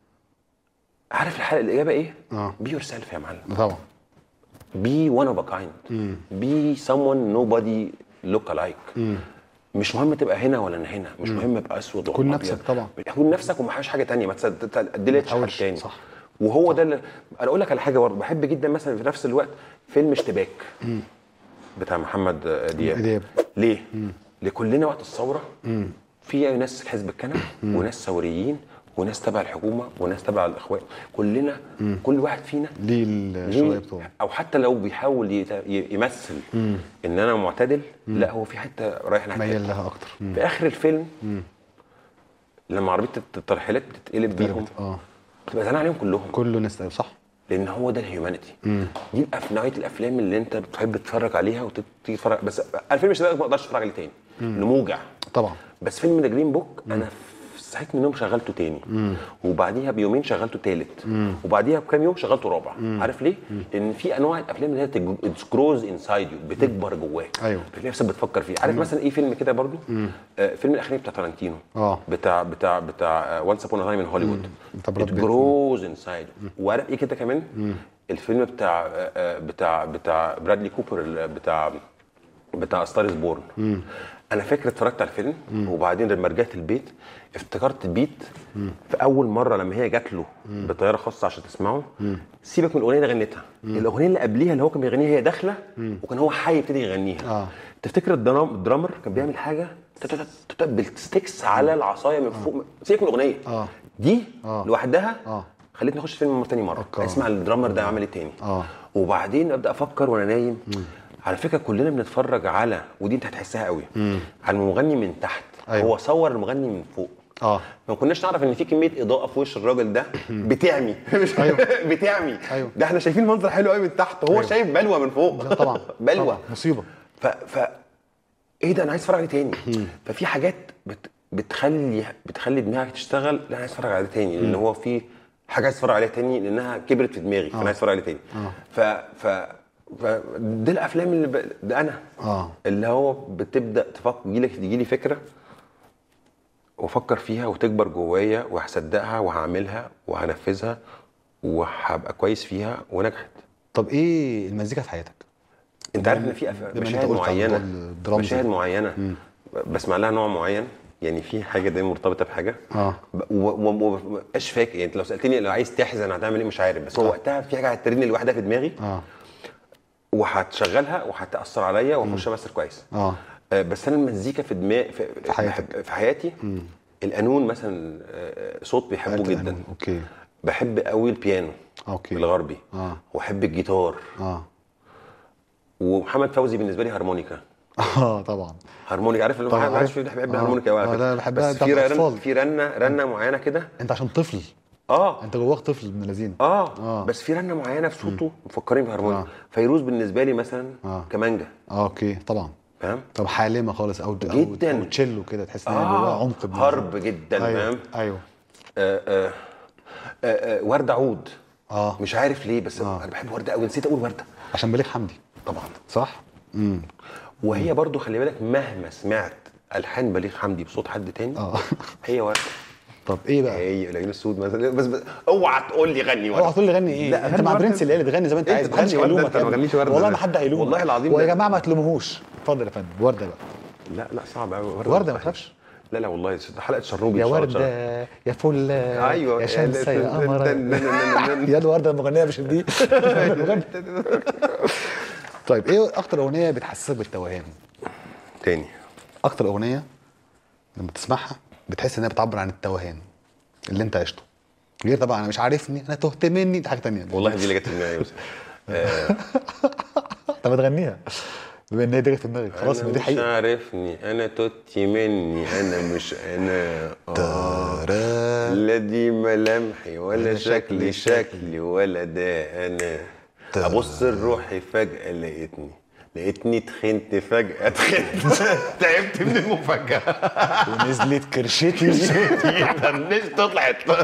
عارف الحلقه الاجابه ايه؟ آه. بي يور سيلف يا معلم طبعا بي وان اوف ا كايند بي someone nobody look alike مش مهم تبقى هنا ولا أنا هنا مش مهم ابقى اسود ولا كن أبيض. نفسك طبعا. كون نفسك وما حاجه حاجه تانية ما تدلتش حد تحاولش، تاني صح. وهو ده اللي انا اقول لك على حاجه برضه بحب جدا مثلا في نفس الوقت فيلم اشتباك بتاع محمد دياب دياب. ليه؟ لكلنا وقت الثوره في ناس حزب الكنبه وناس ثوريين وناس تبع الحكومه وناس تبع الاخوان كلنا كل واحد فينا ليه الشويه بتوعه او حتى لو بيحاول يت- ي- يمثل ان انا معتدل لا هو في حته رايح ناحيه ميال الحتة. لها اكتر مم. في اخر الفيلم لما عربيه الترحيلات بتتقلب بيهم اه بتبقى زعلان عليهم كلهم كله ناس صح لان هو ده الهيومانيتي دي الأف- نوعيه الافلام اللي انت بتحب تتفرج عليها وتيجي تتفرج بس الفيلم الشباب ما اقدرش اتفرج عليه تاني انه موجع طبعا بس فيلم ذا جرين بوك انا صحيت من النوم شغلته تاني وبعديها بيومين شغلته تالت وبعديها بكام يوم شغلته رابع عارف ليه؟ لان في انواع الافلام اللي هي تجروز انسايد يو بتكبر جواك أيوه. بتلاقي نفسك بتفكر فيه عارف مثلا ايه فيلم كده برضو آه فيلم الاخراني بتاع تارانتينو آه. بتاع بتاع بتاع وانس ابون تايم ان هوليوود بتاع براد بيت. جروز انسايد وعارف ايه كده كمان الفيلم بتاع آه، آه، بتاع بتاع برادلي كوبر ال- بتاع بتاع ستار از بورن انا فاكر اتفرجت على الفيلم وبعدين لما رجعت البيت افتكرت بيت في اول مره لما هي جات له بطياره خاصه عشان تسمعه سيبك من الاغنيه اللي غنتها الاغنيه اللي قبليها اللي هو كان بيغنيها هي داخله وكان هو حي يبتدي يغنيها آه. تفتكر الدرام الدرامر كان بيعمل حاجه تت- تت- تت- بالستيكس على العصايه من فوق سيبك من الاغنيه آه. دي آه. لوحدها آه. خلتني اخش فيلم مره تاني مره أوكي. اسمع الدرامر ده عمل ايه تاني آه. وبعدين ابدا افكر وانا نايم على فكره كلنا بنتفرج على ودي انت هتحسها قوي على المغني من تحت أيوة. هو صور المغني من فوق اه ما كناش نعرف ان في كميه اضاءه في وش الراجل ده بتعمي مش أيوة. بتعمي أيوة. ده احنا شايفين منظر حلو قوي من تحت هو أيوة. شايف بلوه من فوق لا طبعا بلوه طبعا. مصيبه ف ف ايه ده انا عايز اتفرج عليه تاني ففي حاجات بت... بتخلي بتخلي دماغك تشتغل لا انا عايز اتفرج عليه تاني لان هو في حاجه عايز اتفرج عليها تاني لانها كبرت في دماغي فانا عايز اتفرج عليه تاني ف ف ف دي الافلام اللي ب... ده انا اه اللي هو بتبدا تفكر يجيلك يجيلي فكره وافكر فيها وتكبر جوايا وهصدقها وهعملها وهنفذها وهبقى كويس فيها ونجحت طب ايه المزيكا في حياتك؟ انت عارف ان في أف- بما إنك مشاهد قلت على معينه موضوع الدرامز مشاهد ده. معينه بسمع لها نوع معين يعني في حاجه دايما مرتبطه بحاجه آه. ب- و- و- وما ببقاش فاكر يعني انت لو سالتني لو عايز تحزن هتعمل ايه مش عارف بس هو وقتها في حاجه هترن لوحدها في دماغي اه وهتشغلها وهتاثر عليا واخش امثل كويس اه آه، بس انا المزيكا في دماغي في, في حياتك. بحب- في حياتي القانون مثلا آه، صوت بيحبه آلة جدا القانون. اوكي بحب قوي البيانو اوكي الغربي آه. واحب الجيتار اه ومحمد فوزي بالنسبه لي هارمونيكا اه طبعا هارمونيكا عارف اللي طبعاً ما عارف. حدش بيحب آه. الهارمونيكا قوي على آه، فكرة. لا، بحبها بس بتاعت في رن الأطفال. في رنه رنه معينه كده انت عشان طفل اه انت جواك طفل ابن لذين اه آه. بس في رنه معينه في صوته مفكرين في هارمونيكا آه. فيروز بالنسبه لي مثلا آه. كمانجا اه اوكي طبعا فاهم طب حالمه خالص او او, جداً. أو تشيلو كده تحس ان هي جواها اه عمق ابن هرب لذين. جدا ايوه فاهم ايوه آه آه آه آه ورده عود اه مش عارف ليه بس انا بحب ورده قوي نسيت اقول ورده عشان بليغ حمدي طبعا صح؟ امم وهي برضو خلي بالك مهما سمعت الحان بليغ حمدي بصوت حد تاني اه هي ورده طب ايه بقى؟ هي العيون السود مثلا بس, بس اوعى تقول لي غني ورده اوعى تقول لي غني ايه؟ لا، انت غني مع وردة. برنس الليالي تغني زي ما انت انت عايز تغني محدش وردة، هيلومك انت يا ما ابني. تغنيش وردة. والله ما حد هيلومك والله العظيم ويا ده- جماعه ما تلوموهوش اتفضل يا فندم ورده بقى لا لا صعب قوي ورده ما تخافش لا لا والله حلقه شرنوبي يا إن شاء الله ورده يا فل ايوه يا شمس يا قمر تن- تن- تن- تن- يا الورده المغنيه مش دي طيب ايه اكتر اغنيه بتحسسك بالتوهان؟ تاني اكتر اغنيه لما تسمعها بتحس انها بتعبر عن التوهان اللي انت عشته غير طبعا انا مش عارفني انا تهت مني دي حاجه تانية والله دي اللي جت في دماغي يا يوسف آه، طب ما تغنيها بما ان هي دي جت في دماغك خلاص أنا ما دي مش حقيقه عارفني انا توتي مني انا مش انا آه. تارا. لا دي ملامحي ولا ولا شكلي شكلي شكلي ولا ده انا تا- ابص لروحي فجاه لقيتني لقيتني تخنت فجاه تخنت تعبت من المفاجاه ونزلت كرشتي مش طلعت اه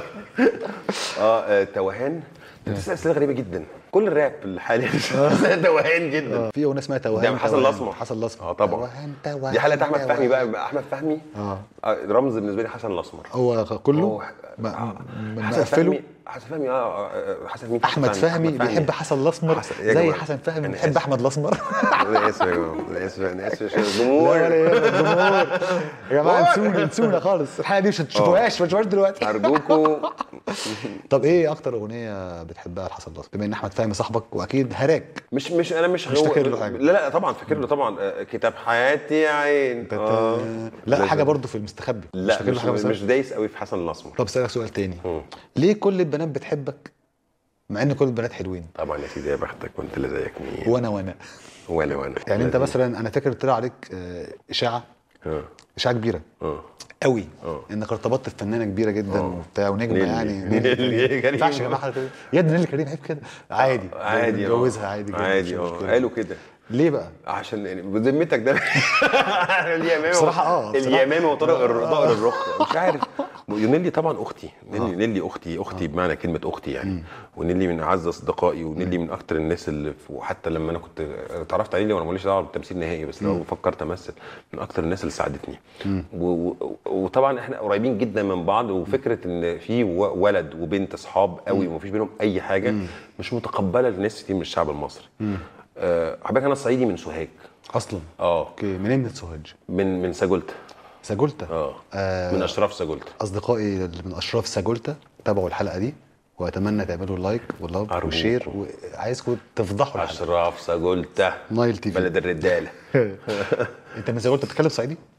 آه، توهان انت بتسال اسئله غريبه جدا كل الراب الحالي توهان جدا في اغنيه اسمها توهان ده حسن توهان. الاسمر حسن الاسمر اه طبعا توهان توهان دي حلقه احمد فهمي توهان. بقى احمد فهمي اه آه، رمز بالنسبه لي حسن الاسمر هو كله هو ما- من حسن مقفله فهمي حسن فهمي اه آه، حسن مين احمد فهمي بيحب حسن الاسمر حسن- يا زي جماعة، حسن فهمي أنا بيحب آسف. احمد الاسمر انا اسف يا جماعه انا اسف انا اسف يا لا الجمهور ولا يهمك، الجمهور يا جماعه جمهور. انسونا انسونا خالص الحلقه دي مش هتشوفوهاش ما تشوفوهاش دلوقتي ارجوكوا طب ايه اكتر اغنيه بتحبها لحسن الاسمر بما ان احمد فهمي صاحبك واكيد هراك مش مش انا مش مش هو- فاكر له حاجة. لا لا طبعا فاكر له طبعا آه، كتاب حياتي يا عين آه. لا حاجه لازم. برضه في المستخبي لا فاكر له مش, حاجة مش, بس مش دايس قوي في حسن الاسمر طب اسالك سؤال تاني مم. ليه كل البنات بتحبك مع ان كل البنات حلوين طبعا يا سيدي يا بختك وانت اللي زيك مين وانا وانا وانا وانا يعني انت لازم. مثلا انا فاكر طلع عليك آه، اشاعه اه اشاعه كبيره اه قوي اه. انك ارتبطت بفنانه كبيره جدا اه. وبتاع ونجمه نيلي. يعني نيلي كريم. ما ينفعش يا جماعه حاجة كده. يا ابني نيلي كريم عيب كده عادي عادي اه. نتجوزها عادي جدا عادي مش اه مشكلة. قالوا كده ليه بقى؟ عشان يعني بذمتك ده اليمامه بصراحة اه، بصراحة. اليمامه وطارق الر- طائر الرخ مش عارف نيلي طبعا اختي نيلي نيلي اختي اختي بمعنى كلمه اختي يعني ونيلي من اعز اصدقائي ونيلي من اكتر الناس اللي في- وحتى لما انا كنت اتعرفت على نيلي وانا ماليش دعوه بالتمثيل نهائي بس لو فكرت امثل من اكتر الناس اللي ساعدتني و- و- وطبعا احنا قريبين جدا من بعض وفكره ان في و- ولد وبنت اصحاب قوي ومفيش بينهم اي حاجه مش متقبله لناس كتير من الشعب المصري أه حضرتك انا صعيدي من سوهاج اصلا اه اوكي منين من سوهاج؟ من من ساجولتا ساجولتا اه آه. من اشراف ساجولتا اصدقائي اللي من اشراف ساجولتا تابعوا الحلقه دي واتمنى تعملوا لايك ولاف أرجوكم. وشير وعايزكم تفضحوا الحلقه اشراف ساجولتا نايل تي في بلد الرجاله انت من ساجولتا بتتكلم صعيدي؟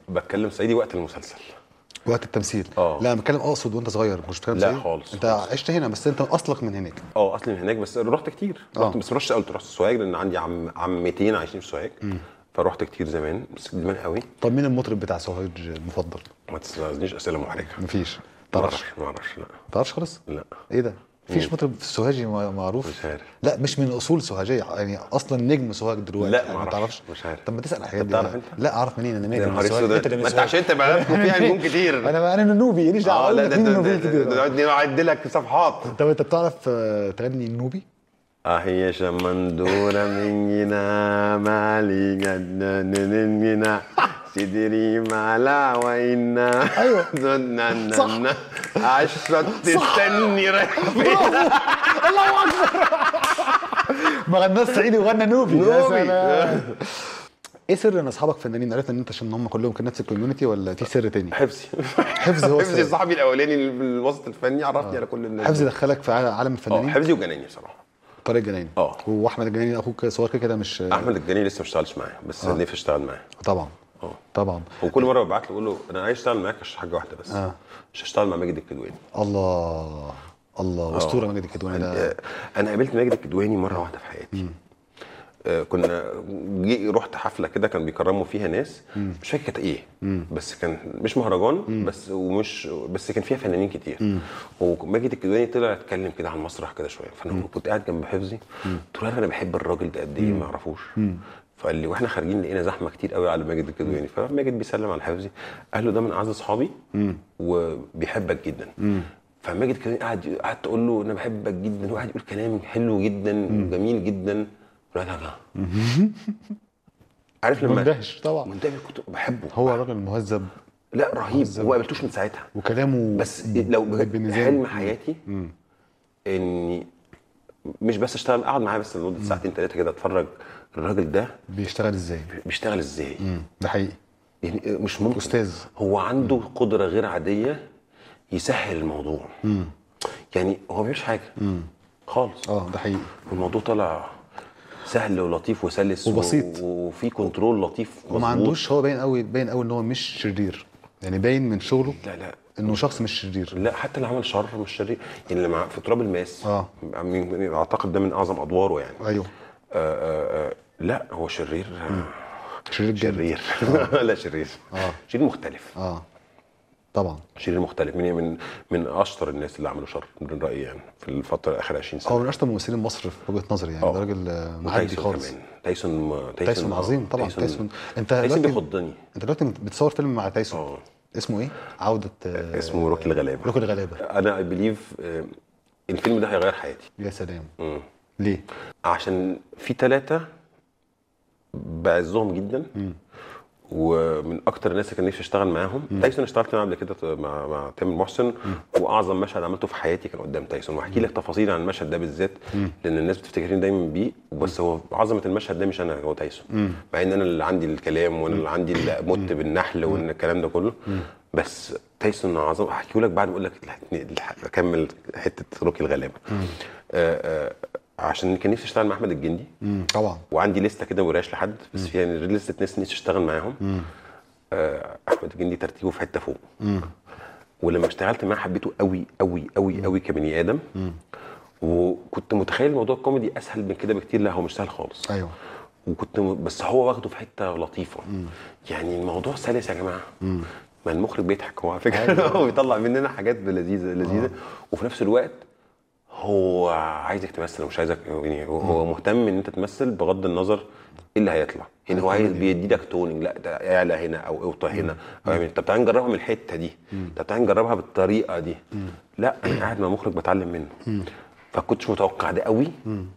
بتكلم صعيدي وقت المسلسل وقت التمثيل آه. لا انا بتكلم اقصد وانت صغير مش بتكلم لا صغير. خالص، انت خالص. عشت هنا بس انت اصلك من هناك اه اصلي من هناك بس رحت كتير آه. رحت بس ما رحتش قلت رحت سوهاج لان عندي عم عمتين عايشين في سوهاج فرحت كتير زمان بس زمان قوي طب مين المطرب بتاع سوهاج المفضل ما تسالنيش اسئله محرجه مفيش ما تعرفش اعرفش ما اعرفش لا تعرفش خالص لا ايه ده مفيش مطرب سوهاجي مع- معروف مش عارف. لا مش من اصول سوهاجيه يعني اصلا نجم سوهاج دلوقتي لا، يعني ما ما أعرفش. تعرفش مش عارف. طب ما تسال الحاجات دي تعرف انت؟ لا اعرف منين انا يا مالي نهار من سوهاج اسود انت اللي من ما انت سوهاج. عشان انت بلدكم فيها نجوم كتير انا انا نوبي ليش دعوه اه اقول لا لك ده مين ده- النوبي ده- كتير ده- ده نعد لك صفحات طب انت بتعرف آه، تغني النوبي؟ اه هي شمندورة من جنا مالي جنا سدري مالا وإنا أيوة. زنا صح. ننا عشرة تستني رايح فين الله اكبر ما غناش صعيدي وغنى نوبي يا نوبي. سلام. ايه سر ان اصحابك فنانين عرفت ان انت عشان هم كلهم كان نفس الكوميونتي ولا في سر تاني؟ حفظي حفظي هو حفظي السر. صاحبي الاولاني الوسط الفني عرفني على كل الناس حفظي دخلك في عالم اه الفنانين حفظي وجناني بصراحه طارق الجنايني اه. واحمد الجنايني اخوك صغير كده كده مش احمد الجناني لسه ما اشتغلش معاه بس نفسي اشتغل معاه طبعا اه طبعا وكل مره ببعت له بقول له انا عايز اشتغل معاك عشان حاجه واحده بس اه. مش هشتغل مع ماجد الكدواني الله الله اسطوره ماجد الكدواني ده آه، انا قابلت ماجد الكدواني مره واحده في حياتي آه، كنا جي رحت حفله كده كان بيكرموا فيها ناس مش فاكر كانت ايه بس كان مش مهرجان بس ومش بس كان فيها فنانين كتير وماجد الكدواني طلع اتكلم كده على المسرح كده شويه فانا كنت قاعد جنب حفظي قلت له انا بحب الراجل ده قد ايه ما اعرفوش فقال لي واحنا خارجين لقينا زحمه كتير قوي على ماجد الكدواني فماجد بيسلم على حفظي قال له ده من اعز اصحابي وبيحبك جدا فماجد كان قاعد قعدت اقول له انا بحبك جدا وقعد يقول كلام حلو جدا وجميل جدا لا لا لا عارف لما مندهش طبعا مندهش كنت بحبه هو راجل مهذب لا رهيب وما قابلتوش من ساعتها وكلامه بس لو بجد بميزان. حلم حياتي اني مش بس اشتغل اقعد معاه بس لمده ساعتين ثلاثه كده اتفرج الراجل ده بيشتغل ازاي بيشتغل ازاي مم. ده حقيقي يعني مش ممكن أستاذ. هو عنده قدره غير عاديه يسهل الموضوع يعني هو ما بيعملش حاجه خالص اه ده حقيقي الموضوع طلع سهل ولطيف وسلس و- وبسيط. وفي كنترول لطيف وما مظبوط. عندوش هو باين قوي باين قوي ان هو مش شرير يعني باين من شغله لا لا انه شخص مش شرير لا حتى اللي عمل شر مش شرير يعني لما في تراب الماس آه. من- اعتقد ده من اعظم ادواره يعني ايوه آه آه آه لا هو شرير شرير جامد شرير لا شرير آه. شرير مختلف اه طبعا شرير مختلف من من من اشطر الناس اللي عملوا شر من رايي يعني في الفتره اخر 20 سنه هو من اشطر ممثلين مصر في وجهه نظري يعني آه. ده راجل آه، معدي وتايسون خالص كمان تايسون تايسون عظيم طبعا تايسون انت تايسون دلوقتي بيخضني انت دلوقتي بتصور فيلم مع تايسون اه اسمه ايه؟ عودة آه، اسمه روكي الغلابه روكي الغلابة انا اي بليف الفيلم ده هيغير حياتي يا سلام مم. ليه؟ عشان في ثلاثة بعزهم جدا ومن اكتر الناس اللي كان نفسي اشتغل معاهم تايسون اشتغلت معاه قبل كده مع مع تامر محسن واعظم مشهد عملته في حياتي كان قدام تايسون واحكي لك تفاصيل عن المشهد ده بالذات لان الناس بتفتكرني دايما بيه بس هو عظمه المشهد ده مش انا هو تايسون مع ان انا اللي عندي الكلام وانا اللي عندي اللي مت بالنحل وان الكلام ده كله بس تايسون عظم هحكيه لك بعد ما اقول لك الح- الح- اكمل حته روكي الغلابه آه آه عشان كان نفسي اشتغل مع احمد الجندي مم. طبعا وعندي لسته كده وراش لحد بس فيها يعني لسته ناس نفسي اشتغل معاهم آه احمد الجندي ترتيبه في حته فوق ولما اشتغلت معاه حبيته قوي قوي قوي قوي كبني ادم وكنت متخيل موضوع الكوميدي اسهل من كده بكتير لا هو مش سهل خالص ايوه وكنت م... بس هو واخده في حته لطيفه يعني الموضوع سلس يا جماعه ما المخرج بيضحك هو على فكره هو بيطلع مننا حاجات لذيذه لذيذه وفي نفس الوقت هو عايزك تمثل ومش عايزك يعني هو- هو مهتم ان انت تمثل بغض النظر ايه اللي هيطلع يعني هو عايز بيدي لك توننج لا ده اعلى هنا او اوطى هنا او يعني طب تعالى نجربها من الحته دي طب تعالى نجربها بالطريقه دي لا انا قاعد مع مخرج بتعلم منه فكنتش متوقع ده قوي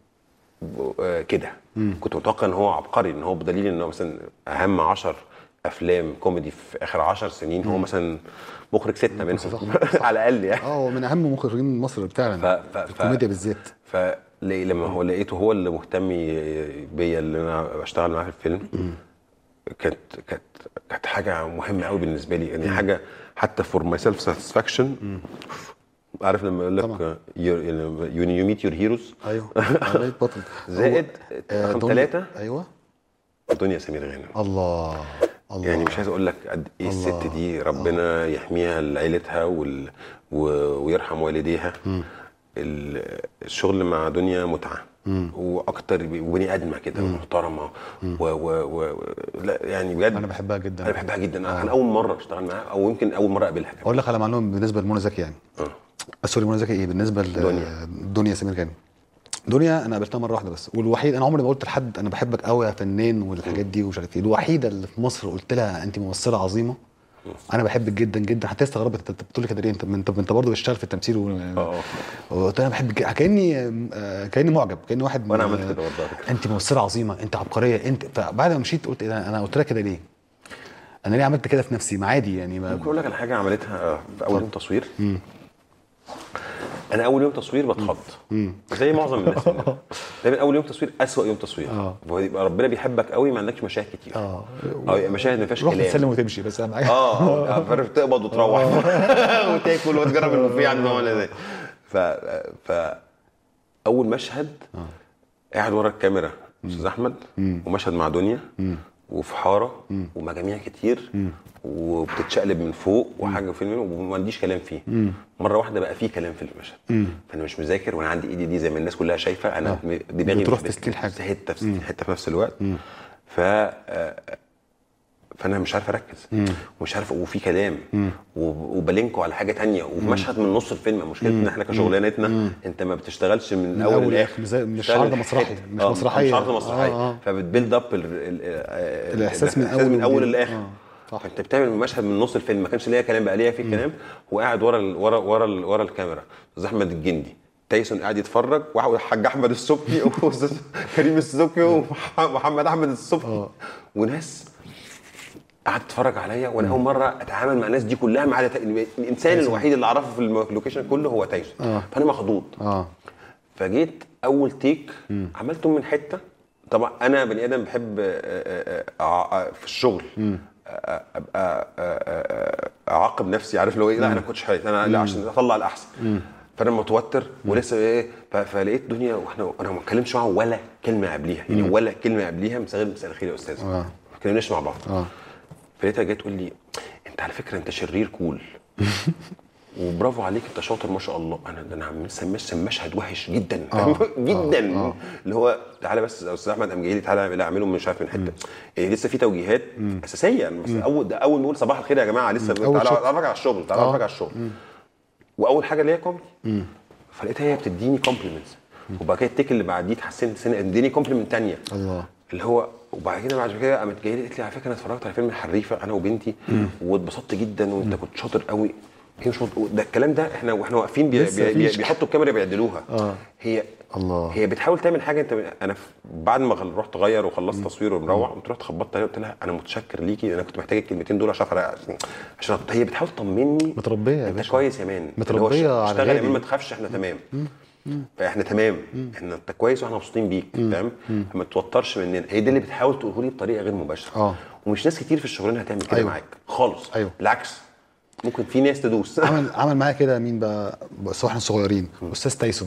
آه، كده كنت متوقع ان هو عبقري ان هو بدليل ان هو مثلا اهم 10 افلام كوميدي في اخر 10 سنين هو مثلا مخرج سته منهم على الاقل يعني اه هو من اهم مخرجين مصر فعلا ف- ف- في الكوميديا بالذات فلما هو لقيته هو اللي مهتم بيا اللي انا اشتغل معاه في الفيلم كانت كانت كانت حاجه مهمه قوي بالنسبه لي يعني حاجه حتى فور ماي سيلف ساتسفاكشن عارف لما يقول طبعا. لك يو يو ميت يور هيروز ايوه عملية بطل زائد هو- آه، رقم دنيا- ثلاثة ايوه دنيا سمير غانم الله الله. يعني مش عايز اقول لك قد ايه الست دي ربنا يحميها لعيلتها وال... و... ويرحم والديها ال- الشغل مع دنيا متعه واكتر وبني ادمه كده ومحترمه و... و... و... لا يعني بجد انا بحبها جدا انا بحبها جدا انا اول مره اشتغل معاها او يمكن اول مره اقابلها كمان اقول لك على معلومه بالنسبه لمنى زكي يعني اه آه، سوري منى زكي ايه بالنسبه ل دنيا. دنيا سمير غانم دنيا انا قابلتها مره واحده بس والوحيد انا عمري ما قلت لحد انا بحبك قوي يا فنان والحاجات دي ومش عارف ايه الوحيده اللي في مصر قلت لها انت ممثله عظيمه انا بحبك جدا جدا حتى استغربت انت أنت بتقول كده ليه انت انت انت برضه بتشتغل في التمثيل و... اه قلت لها انا بحبك جداً. كاني آه، كاني معجب كاني واحد وانا من- عملت كده برضه على فكرة. انت ممثله عظيمه انت عبقريه انت فبعد ما مشيت قلت ايه ده؟ انا قلت لها كده ليه؟ انا ليه عملت كده في نفسي ما عادي يعني ما ممكن اقول لك على حاجه عملتها في اول يوم تصوير انا اول يوم تصوير بتخض زي معظم الناس هنا. دايما اول يوم تصوير اسوأ يوم تصوير آه. ويبقى ربنا بيحبك قوي ما عندكش مشاهد كتير اه او يبقى مشاهد ما فيهاش روح كلام تسلم وتمشي بس اهم حاجه اه عارف تقبض وتروح وتاكل وتجرب البوفيه عند ماما ولا ازاي ف ف اول مشهد قاعد ورا الكاميرا استاذ احمد ومشهد مع دنيا وفي حاره ومجاميع كتير وبتتشقلب من فوق وحاجه فيلم وما عنديش كلام فيه مره واحده بقى فيه كلام في المشهد فانا مش مذاكر وانا عندي ايدي دي زي ما الناس كلها شايفه انا دماغي بتروح مش بت- تستيل حاجة. في حته في حته في نفس الوقت ف آه، فانا مش عارف اركز ومش عارف وفي كلام و- وبلينكو على حاجه تانية وفي مشهد من نص الفيلم مشكلتنا احنا كشغلانتنا انت ما بتشتغلش من الاول الأول للاخر للآخر، زي- مش بتشتغل عرض في مسرحي، حتة. مش آه، مسرحية. مش عرض مسرحيه آه، آه. فبتبيلد اب ال- ال- ال- الإحساس من الإحساس أول من اول وجديد. للاخر آه، صح. فانت بتعمل مشهد من نص الفيلم ما كانش ليا كلام بقى ليا فيه كلام وقاعد ورا ال- ورا ورا ال- ورا الكاميرا استاذ احمد الجندي تايسون قاعد يتفرج والحاج احمد السبكي واستاذ كريم السبكي ومحمد احمد السبكي وناس قعدت تتفرج عليا وانا اول مره اتعامل مع الناس دي كلها ما عدا تا- الانسان الوحيد اللي اعرفه في اللوكيشن كله هو تايسون آه. فانا مخضوض اه فجيت اول تيك عملته من حته طبعا انا بني ادم بحب آه، آه، آه، آه، في الشغل آه، ابقى آه، آه، آه، اعاقب نفسي عارف لو ايه لا انا ما كنتش حاجة انا لا عشان اطلع الاحسن فانا متوتر ولسه ايه ف- فلقيت دنيا واحنا انا ما اتكلمش معاها ولا كلمه قبليها يعني ولا كلمه قبليها مساء مساء الخير يا استاذ آه. ما اتكلمناش مع بعض اه فلقيتها جايه تقول لي انت على فكره انت شرير كول وبرافو عليك انت شاطر ما شاء الله انا ده انا عم مسمش مشهد وحش جدا جدا اللي هو تعالى بس يا استاذ احمد قام جاي لي تعالى لا اعمله مش عارف من حته إيه لسه في توجيهات اساسيه بس اول ده اول نقول صباح الخير يا جماعه لسه أول تعالى شوط. اتفرج على الشغل تعالى آه. اتفرج على الشغل واول حاجه اللي هي كومبلي فلقيتها هي بتديني كومبلمنتس وبعد كده التيك اللي بعديه اتحسنت سنه اديني كومبلمنت ثانيه الله اللي هو وبعد كده بعد كده قامت جايه لي قالت لي على فكره انا اتفرجت على فيلم الحريفه انا وبنتي واتبسطت جدا وانت كنت شاطر قوي هي مش مط... ده الكلام ده احنا واحنا واقفين بي... لسه بي... بي... فيش. بيحطوا الكاميرا بيعدلوها آه. هي الله. هي بتحاول تعمل حاجه انت انا في... بعد ما غل- رحت اغير وخلصت تصوير ومروح قمت رحت خبطت عليها قلت لها انا متشكر ليكي انا كنت محتاج الكلمتين دول عشان أعرف- عشان هي بتحاول تطمني متربية يا انت باشا. كويس يا مان متربية اللي هو على اشتغل يا غالي. مان ما تخافش احنا تمام فاحنا تمام احنا انت كويس واحنا مبسوطين بيك فاهم ما تتوترش مننا هي دي اللي بتحاول تقوله لي بطريقه غير مباشره آه. ومش ناس كتير في الشغلانه هتعمل كده أيوة. معاك خالص أيوة. بالعكس ممكن في ناس تدوس عمل عمل معايا كده مين بقى بس واحنا صغيرين استاذ تايسون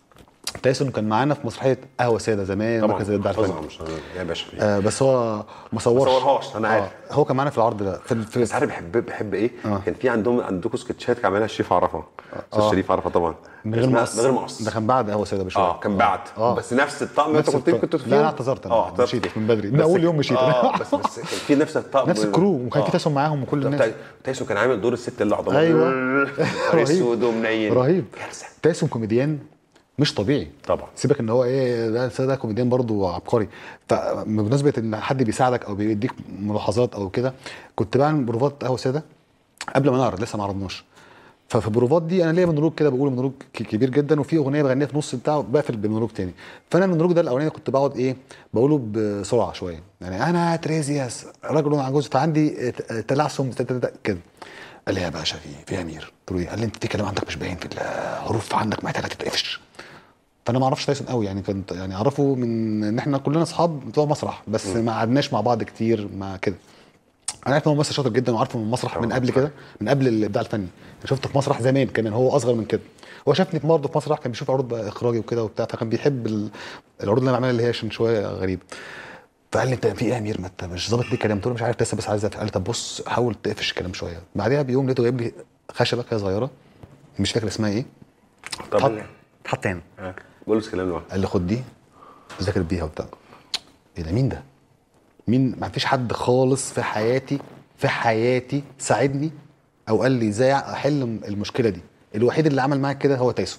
تايسون كان معانا في مسرحيه قهوه ساده زمان طبعا مركز الابداع طبعا الفني مش يا باشا آه بس هو ما صورش ما صورهاش، أنا عارف. آه هو كان معانا في العرض ده في, في بس عارف بحب بحب ايه؟ آه. كان في عندهم عندكم سكتشات كان عاملها الشريف عرفه استاذ شريف عرفه طبعا من غير اسمها- مقص من غير مقص ده كان بعد قهوه ساده بشويه اه كان بعد آه. بس نفس الطقم انت نفس كنت الطقم. كنت لا، فيه أنا اعتذرت أنا. اه اعتذرت مشيت فيه. من بدري. من بس أول يوم مشيت أنا. اه بس بس كان في نفس الطقم نفس الكرو وكان في آه. تايسون معاهم وكل الناس تاي- تايسون كان عامل دور الست اللي عضلات أيوة. رهيب رهيب. اسود ومنيل رهيب كارثه تايسون كوميديان مش طبيعي طبعا. سيبك ان هو ايه ده ده كوميديان برضو عبقري فبمناسبه ان حد بيساعدك او بيديك ملاحظات او كده كنت بعمل بروفات قهوه ساده قبل ما نعرض لسه ما عرضناش ففي البروفات دي انا ليا مونولوج كده بقول مونولوج ك- كبير جدا وفي اغنيه بغنيها في نص بتاعه بقفل بمونولوج تاني فانا المونولوج ده الاولاني كنت بقعد ايه بقوله بسرعه شويه يعني انا تريزياس رجل عجوز فعندي ت- تلعثم ت- ت- ت- كده قال لي يا باشا في في امير قلت له ايه قال لي انت في كلام عندك مش باين في الحروف عندك محتاجه تتقفش فانا ما اعرفش تايسون قوي يعني كنت يعني اعرفه من ان احنا كلنا اصحاب بتوع مسرح بس ما قعدناش مع بعض كتير ما كده انا عارف ان هو ممثل شاطر جدا وعارفه من المسرح من قبل كده من قبل الابداع الفني انا شفته في مسرح زمان كان هو اصغر من كده هو شافني في برضه في مسرح كان بيشوف عروض بقى اخراجي وكده وبتاع فكان بيحب ال- العروض اللي انا بعملها اللي هي عشان شويه غريبه فقال لي انت في ايه يا امير ما انت مش ظابط ليه الكلام قلت له مش عارف لسه بس عايز أف- قال لي طب بص حاول تقفش الكلام شويه بعدها بيوم لقيته جايب لي خشبه كده صغيره مش فاكر اسمها ايه طب حط حط هنا آه. بقول له كلام لوحده قال لي خد دي ذاكر بيها وبتاع ايه ده مين ده؟ مين ما فيش حد خالص في حياتي في حياتي ساعدني او قال لي ازاي احل المشكله دي الوحيد اللي عمل معاك كده هو تايسون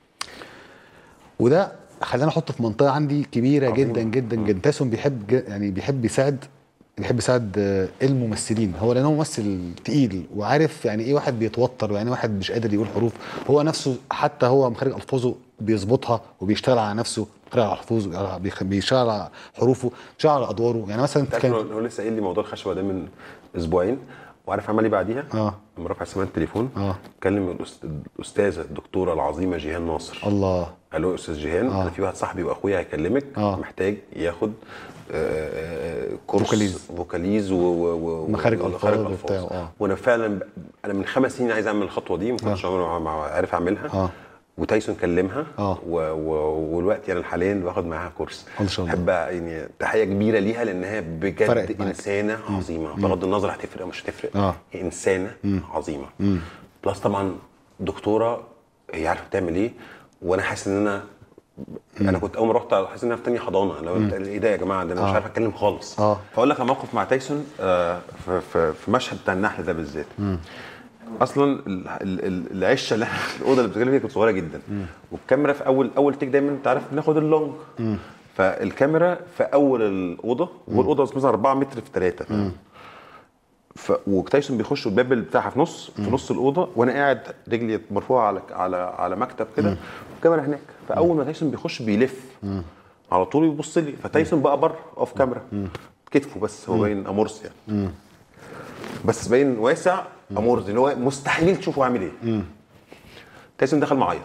وده خلاني احطه في منطقه عندي كبيره عظيمة. جدا جدا جدا تايسون بيحب ج- يعني بيحب يساعد بيحب يساعد آه، الممثلين هو لانه ممثل تقيل وعارف يعني ايه واحد بيتوتر ويعني واحد مش قادر يقول حروف هو نفسه حتى هو مخرج الفاظه بيظبطها وبيشتغل على نفسه بيشتغل على حروفه بيخ- بيشتغل على حروفه بيشتغل على ادواره يعني مثلا انت عارف كان هو هو لسه قايل لي موضوع الخشبه ده من اسبوعين وعارف عمل ايه بعديها؟ اه. لما رفع سماعه التليفون اه. كلم الأست- الاستاذه الدكتوره العظيمه جيهان ناصر الله قال له يا استاذ جيهان اه. انا في واحد صاحبي واخويا هيكلمك اه. محتاج ياخد آه، آه، كورس فوكاليز. فوكاليز و- و- و- مخارج و- ألفاظ ومخارج وبتاع، اه. وانا فعلا ب- انا من خمس سنين عايز اعمل الخطوه دي ما كنتش عمري ما عارف اعملها اه. وتايسون كلمها اه. و... و... والوقت يعني حاليا باخد معاها كورس ما شاء الله. بحب يعني تحيه كبيره ليها لانها فرقت بجد معاك. انسانه عظيمه بغض النظر هتفرق او مش هتفرق اه. هي انسانه عظيمه بلس طبعا دكتوره هي عارفه بتعمل ايه وانا حاسس ان انا انا كنت اول ما رحت حاسس ان انا في تانية حضانه لو انت ايه ده يا جماعه ده انا مش آه. عارف اتكلم خالص آه. فاقول لك على موقف مع تايسون آه، في, في, في مشهد بتاع النحل ده بالذات اصلا ال- ال- ال- العشه اللي احنا الاوضه اللي بتتكلم فيها كانت صغيره جدا والكاميرا في اول اول تيك دايما انت عارف بناخد اللونج فالكاميرا في اول الاوضه والاوضه مثلا 4 متر في 3 ف... وتايسون بيخش والباب بتاعها في نص في نص الاوضه وانا قاعد رجلي مرفوعه على على على مكتب كده والكاميرا هناك فاول ما تايسون بيخش بيلف على طول يبص لي فتايسون بقى بره اوف كاميرا كتفه بس هو باين امورس يعني بس باين واسع امورس اللي هو مستحيل تشوفه عامل ايه تايسون دخل معيط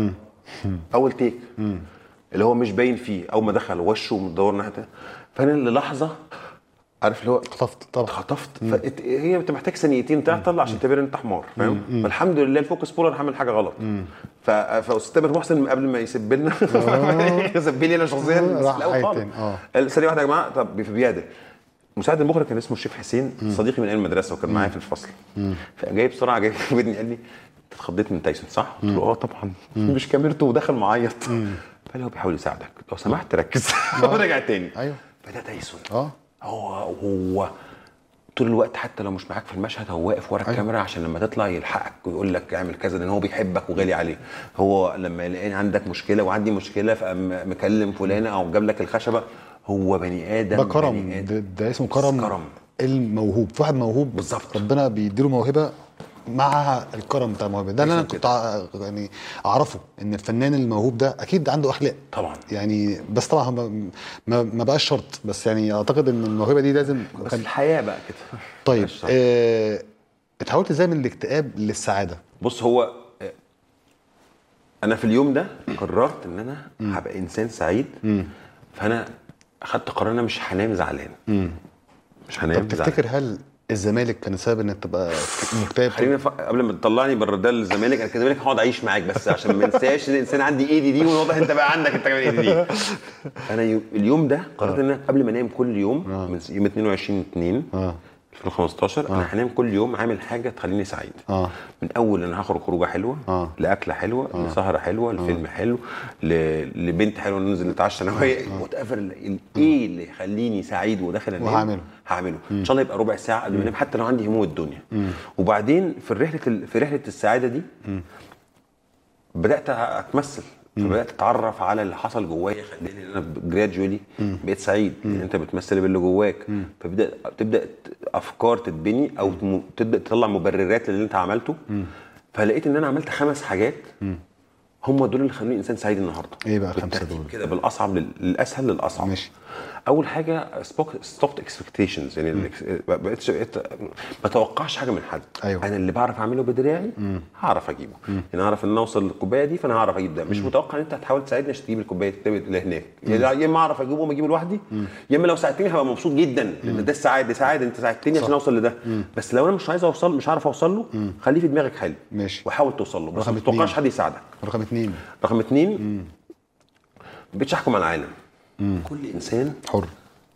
اول تيك اللي هو مش باين فيه اول ما دخل وشه مدور ناحيه فانا للحظه عارف اللي هو خطفت طبعا اتخطفت فت... هي انت محتاج ثانيتين تعطل عشان تعتبر انت حمار فاهم فالحمد لله الفوكس بولر عمل حاجه غلط ف... فاستاذ تامر محسن قبل ما يسب لنا سب لي انا شخصيا بس راح في الأول حاجة خالص. تاني، اه. قال ثانيه واحده يا جماعه طب في بيادة مساعد المخرج كان اسمه الشيف حسين صديقي من ايام المدرسه وكان معايا في الفصل فجاي بسرعه جاي في ودني قال لي انت اتخضيت من تايسون صح؟ قلت له اه طبعا مش كاميرته ودخل معيط فقال لي هو بيحاول يساعدك لو سمحت ركز ورجع تاني ايوه. فده تايسون اه هو هو طول الوقت حتى لو مش معاك في المشهد هو واقف ورا الكاميرا عشان لما تطلع يلحقك ويقول لك اعمل كذا لان هو بيحبك وغالي عليه هو لما يلاقيني عندك مشكله وعندي مشكله فقام مكلم فلانه او جاب لك الخشبه هو بني ادم ده بني كرم آدم. ده, ده اسمه كرم كرم. الموهوب في واحد موهوب بالظبط. ربنا بيديله موهبه معها الكرم بتاع الموهبه ده اللي انا كده. كنت ع- يعني اعرفه ان الفنان الموهوب ده اكيد عنده اخلاق طبعا يعني بس طبعا هو ما, ما, ما بقاش شرط بس يعني اعتقد ان الموهبه دي لازم بس كان الحياه بقى كده طيب مش صح. آه اتحولت ازاي من الاكتئاب للسعاده بص هو آه، انا في اليوم ده قررت ان انا هبقى انسان سعيد فانا اخدت قرار ان انا مش هنام زعلان مش هنام طب زعلان تفتكر هل الزمالك كان سبب انك تبقى مكتئب خلينا ف... قبل ما تطلعني بره ده الزمالك انا كزمالك هقعد اعيش معاك بس عشان ما انساش ان الانسان عندي ايدي دي وواضح انت بقى عندك انت كمان ايدي دي انا يو... اليوم ده قررت ان انا قبل ما انام كل يوم من س- يوم 22 2 اه 2015 انا هنام كل يوم عامل حاجه تخليني سعيد اه من اول ان هخرج خروجه حلوه آه. لاكله حلوه لسهره حلوه لفيلم حلو ل... لبنت حلوه ننزل نتعشى انا وهي وات ايفر ايه اللي يخليني سعيد وداخل انام وهعمله. هعمله ان شاء الله يبقى ربع ساعه قبل ما انام حتى لو عندي هموم الدنيا وبعدين في رحله ال... في رحله السعاده دي بدات اتمثل فبدات اتعرف على اللي حصل جوايا خلاني ان انا جرادجولي بقيت سعيد لان انت بتمثل باللي جواك فبدا تبدا افكار تتبني او تم- تبدا تطلع مبررات للي انت عملته فلقيت ان انا عملت خمس حاجات هم دول اللي خلوني انسان سعيد النهارده إيه بقى الخمسة بالترتيب دول؟ كده بالاصعب لل- للاسهل للاصعب ماشي. اول حاجه ستوبت اكسبكتيشنز يعني الإكس- بقيت بقيت ما اتوقعش حاجه من حد أيوة. انا اللي بعرف اعمله بدراعي هعرف اجيبه يعني اعرف ان أنا اوصل للكوبايه دي فانا هعرف اجيب ده مش متوقع ان انت هتحاول تساعدني عشان تجيب الكوبايه اللي هناك يا يا اما اعرف اجيبه وما اجيبه لوحدي يا اما لو ساعدتني هبقى مبسوط جدا لان ده السعاده دي سعاده انت ساعدتني عشان اوصل لده بس لو انا مش عايز اوصل مش عارف اوصل له خليه في دماغك حلو ماشي. وحاول توصل له بس رقم ما تتوقعش اتنين. حد يساعدك رقم اتنين رقم اتنين بقيتش احكم على العالم كل انسان حر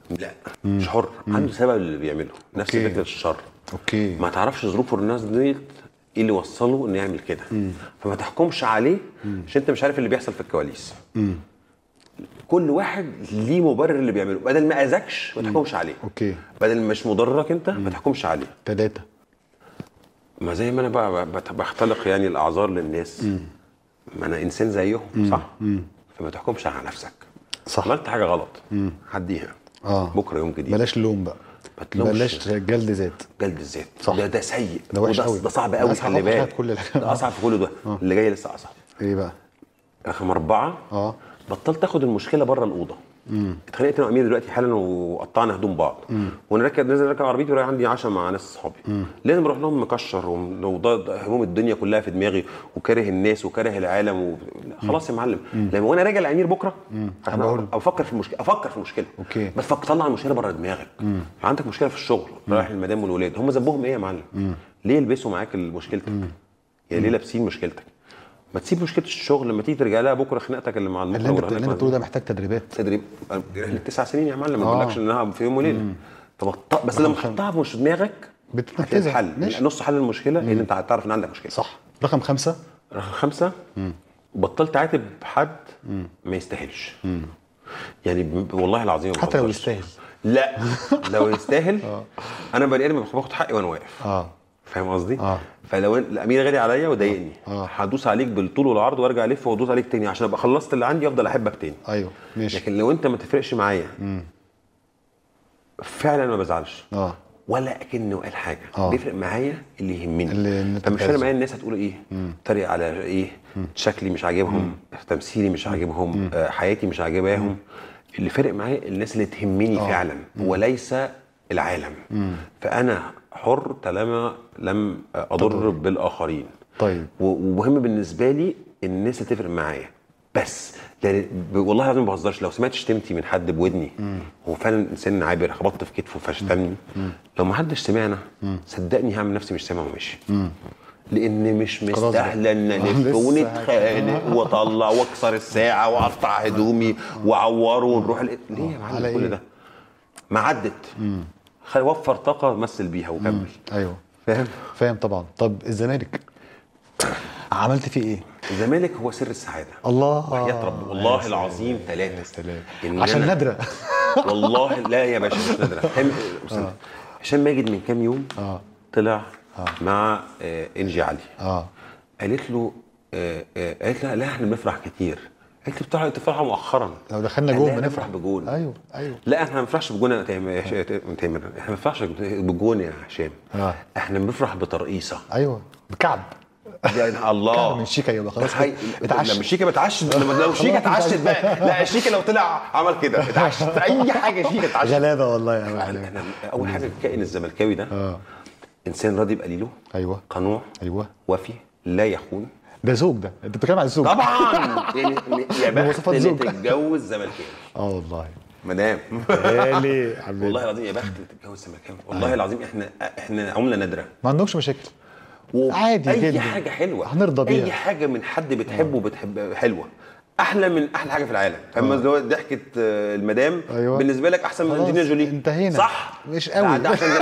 لا مش حر عنده سبب اللي بيعمله نفس أوكي. فكره الشر اوكي ما تعرفش ظروفه الناس ديت ايه اللي وصله انه يعمل كده فما تحكمش عليه عشان انت مش عارف اللي بيحصل في الكواليس كل واحد ليه مبرر اللي بيعمله بدل ما اذاكش ما تحكمش عليه اوكي بدل ما مش مضرك انت ما تحكمش عليه ثلاثة ما زي ما انا بقى بت- بختلق يعني الاعذار للناس ما انا انسان زيهم صح فما تحكمش على نفسك صح. عملت حاجه غلط عديها اه بكره يوم جديد بلاش لوم بقى ما تلومش. بلاش جلد ذات جلد الذات صح. ده ده سيء ده وحش وده- قوي. ده صعب ده قوي أصعب خلي حاجة بالك في كل الحاجات. ده اصعب في كل ده اللي جاي لسه اصعب ايه بقى رقم اربعه اه بطلت اخد المشكله بره الاوضه اتخانقت انا وامير دلوقتي حالا وقطعنا هدوم بعض وانا راكب نازل راكب عربيتي ورايح عندي عشاء مع ناس اصحابي لازم اروح لهم مكشر وهموم الدنيا كلها في دماغي وكاره الناس وكاره العالم و... خلاص يا معلم لما وانا راجع لامير بكره أنا بقول- افكر في المشكله افكر في المشكله أوكي. بس فك طلع المشكله بره دماغك عندك مشكله في الشغل رايح المدام والولاد هم ذنبهم ايه يا معلم ليه يلبسوا معاك مشكلتك يعني ليه لابسين مشكلتك ما تسيب مشكله الشغل لما تيجي ترجع لها بكره خناقتك اللي مع اللي المخرج انت والهناك اللي انت مع- بتقوله ده محتاج تدريبات تدريب رحله تسع سنين يا معلم ما آه. بقولكش انها في يوم وليله طب الط- بس لما تحطها في مش دماغك بتنفذها. هتتحل ماشي. نص حل المشكله ان انت هتعرف ان عندك مشكله صح رقم خمسة رقم خمسه بطلت عاتب حد ما يستاهلش يعني ب- والله العظيم ما حتى لو بهزرش. يستاهل لا لو يستاهل انا بني ادم باخد حقي وانا واقف اه فاهم قصدي؟ آه. فلو إن- الامير غالي عليا وضايقني آه. هدوس عليك بالطول والعرض وارجع الف وادوس عليك تاني عشان ابقى خلصت اللي عندي افضل احبك تاني ايوه ماشي لكن لو انت ما تفرقش معايا فعلا ما بزعلش اه ولا اكنه قال حاجه آه. بيفرق معايا اللي يهمني اللي انت فمش فارق بتعزه. معايا الناس هتقول ايه تريق على ايه شكلي مش عاجبهم تمثيلي مش عاجبهم آه، حياتي مش عاجباهم اللي فارق معايا الناس اللي تهمني فعلا وليس العالم فانا حر طالما لم اضر بالاخرين طيب و- ومهم بالنسبه لي الناس اللي تفرق معايا بس لأن ب- والله العظيم ما بهزرش لو سمعت شتمتي من حد بودني هو فعلا انسان عابر خبطت في كتفه فشتمني لو ما حدش سمعنا صدقني هعمل نفسي مش سامع وماشي لان مش خلاص بقى. مستاهله ان الف لسه ونتخانق واطلع واكسر الساعه واقطع هدومي واعوره ونروح ال- ليه يا على معلم كل إيه؟ ده ما عدت خلي وفر طاقه مثل بيها وكمل ايوه فاهم فاهم طبعا طب الزمالك عملت فيه ايه؟ الزمالك هو سر السعاده الله وحياة رب والله العظيم ثلاثة سلام. إن عشان أنا- نادرة والله لا يا باشا مش نادرة هشام أستاذ، هشام ماجد من كام يوم اه طلع مع آه، انجي علي اه قالت له آه، آه، قالت له لا احنا بنفرح كتير قالت له بتفرح بتفرح مؤخرا لو دخلنا قال جول لا، بنفرح بجون ايوه ايوه لا احنا ما بنفرحش بجون يا تامر يا ش- تامر احنا ما بنفرحش بجون يا هشام آه. احنا بنفرح بترقيصه ايوه بكعب يعني الله كعب من شيكا يبقى خلاص تخيل كده. اتعشت. لما الشيكا بتعشت لما لو شيكا اتعشت بقى لا الشيكا لو طلع عمل كده اتعشت اي حاجه شيكا اتعشت غلابه والله يا احنا معلم اول حاجه الكائن الزملكاوي ده اه انسان راضي بقليله ايوه قنوع ايوه وفي لا يخون ده زوج ده انت بتتكلم عن الزوج طبعا يعني يا بخت مواصفات اللي زوج. تتجوز زملكاوي اه والله مدام غالي حبيبي والله العظيم يا بخت اللي تتجوز زملكاوي والله العظيم احنا احنا عمله نادره ما عندهمش مشاكل و- عادي اي جدا. حاجه حلوه هنرضى بيها. اي حاجه من حد بتحبه بتحب حلوه احلى من احلى حاجه في العالم فاهم اللي هو ضحكه آه، المدام أيوة. بالنسبه لك احسن من خلاص، انجلينا جولي انتهينا. صح مش قوي. ده عشان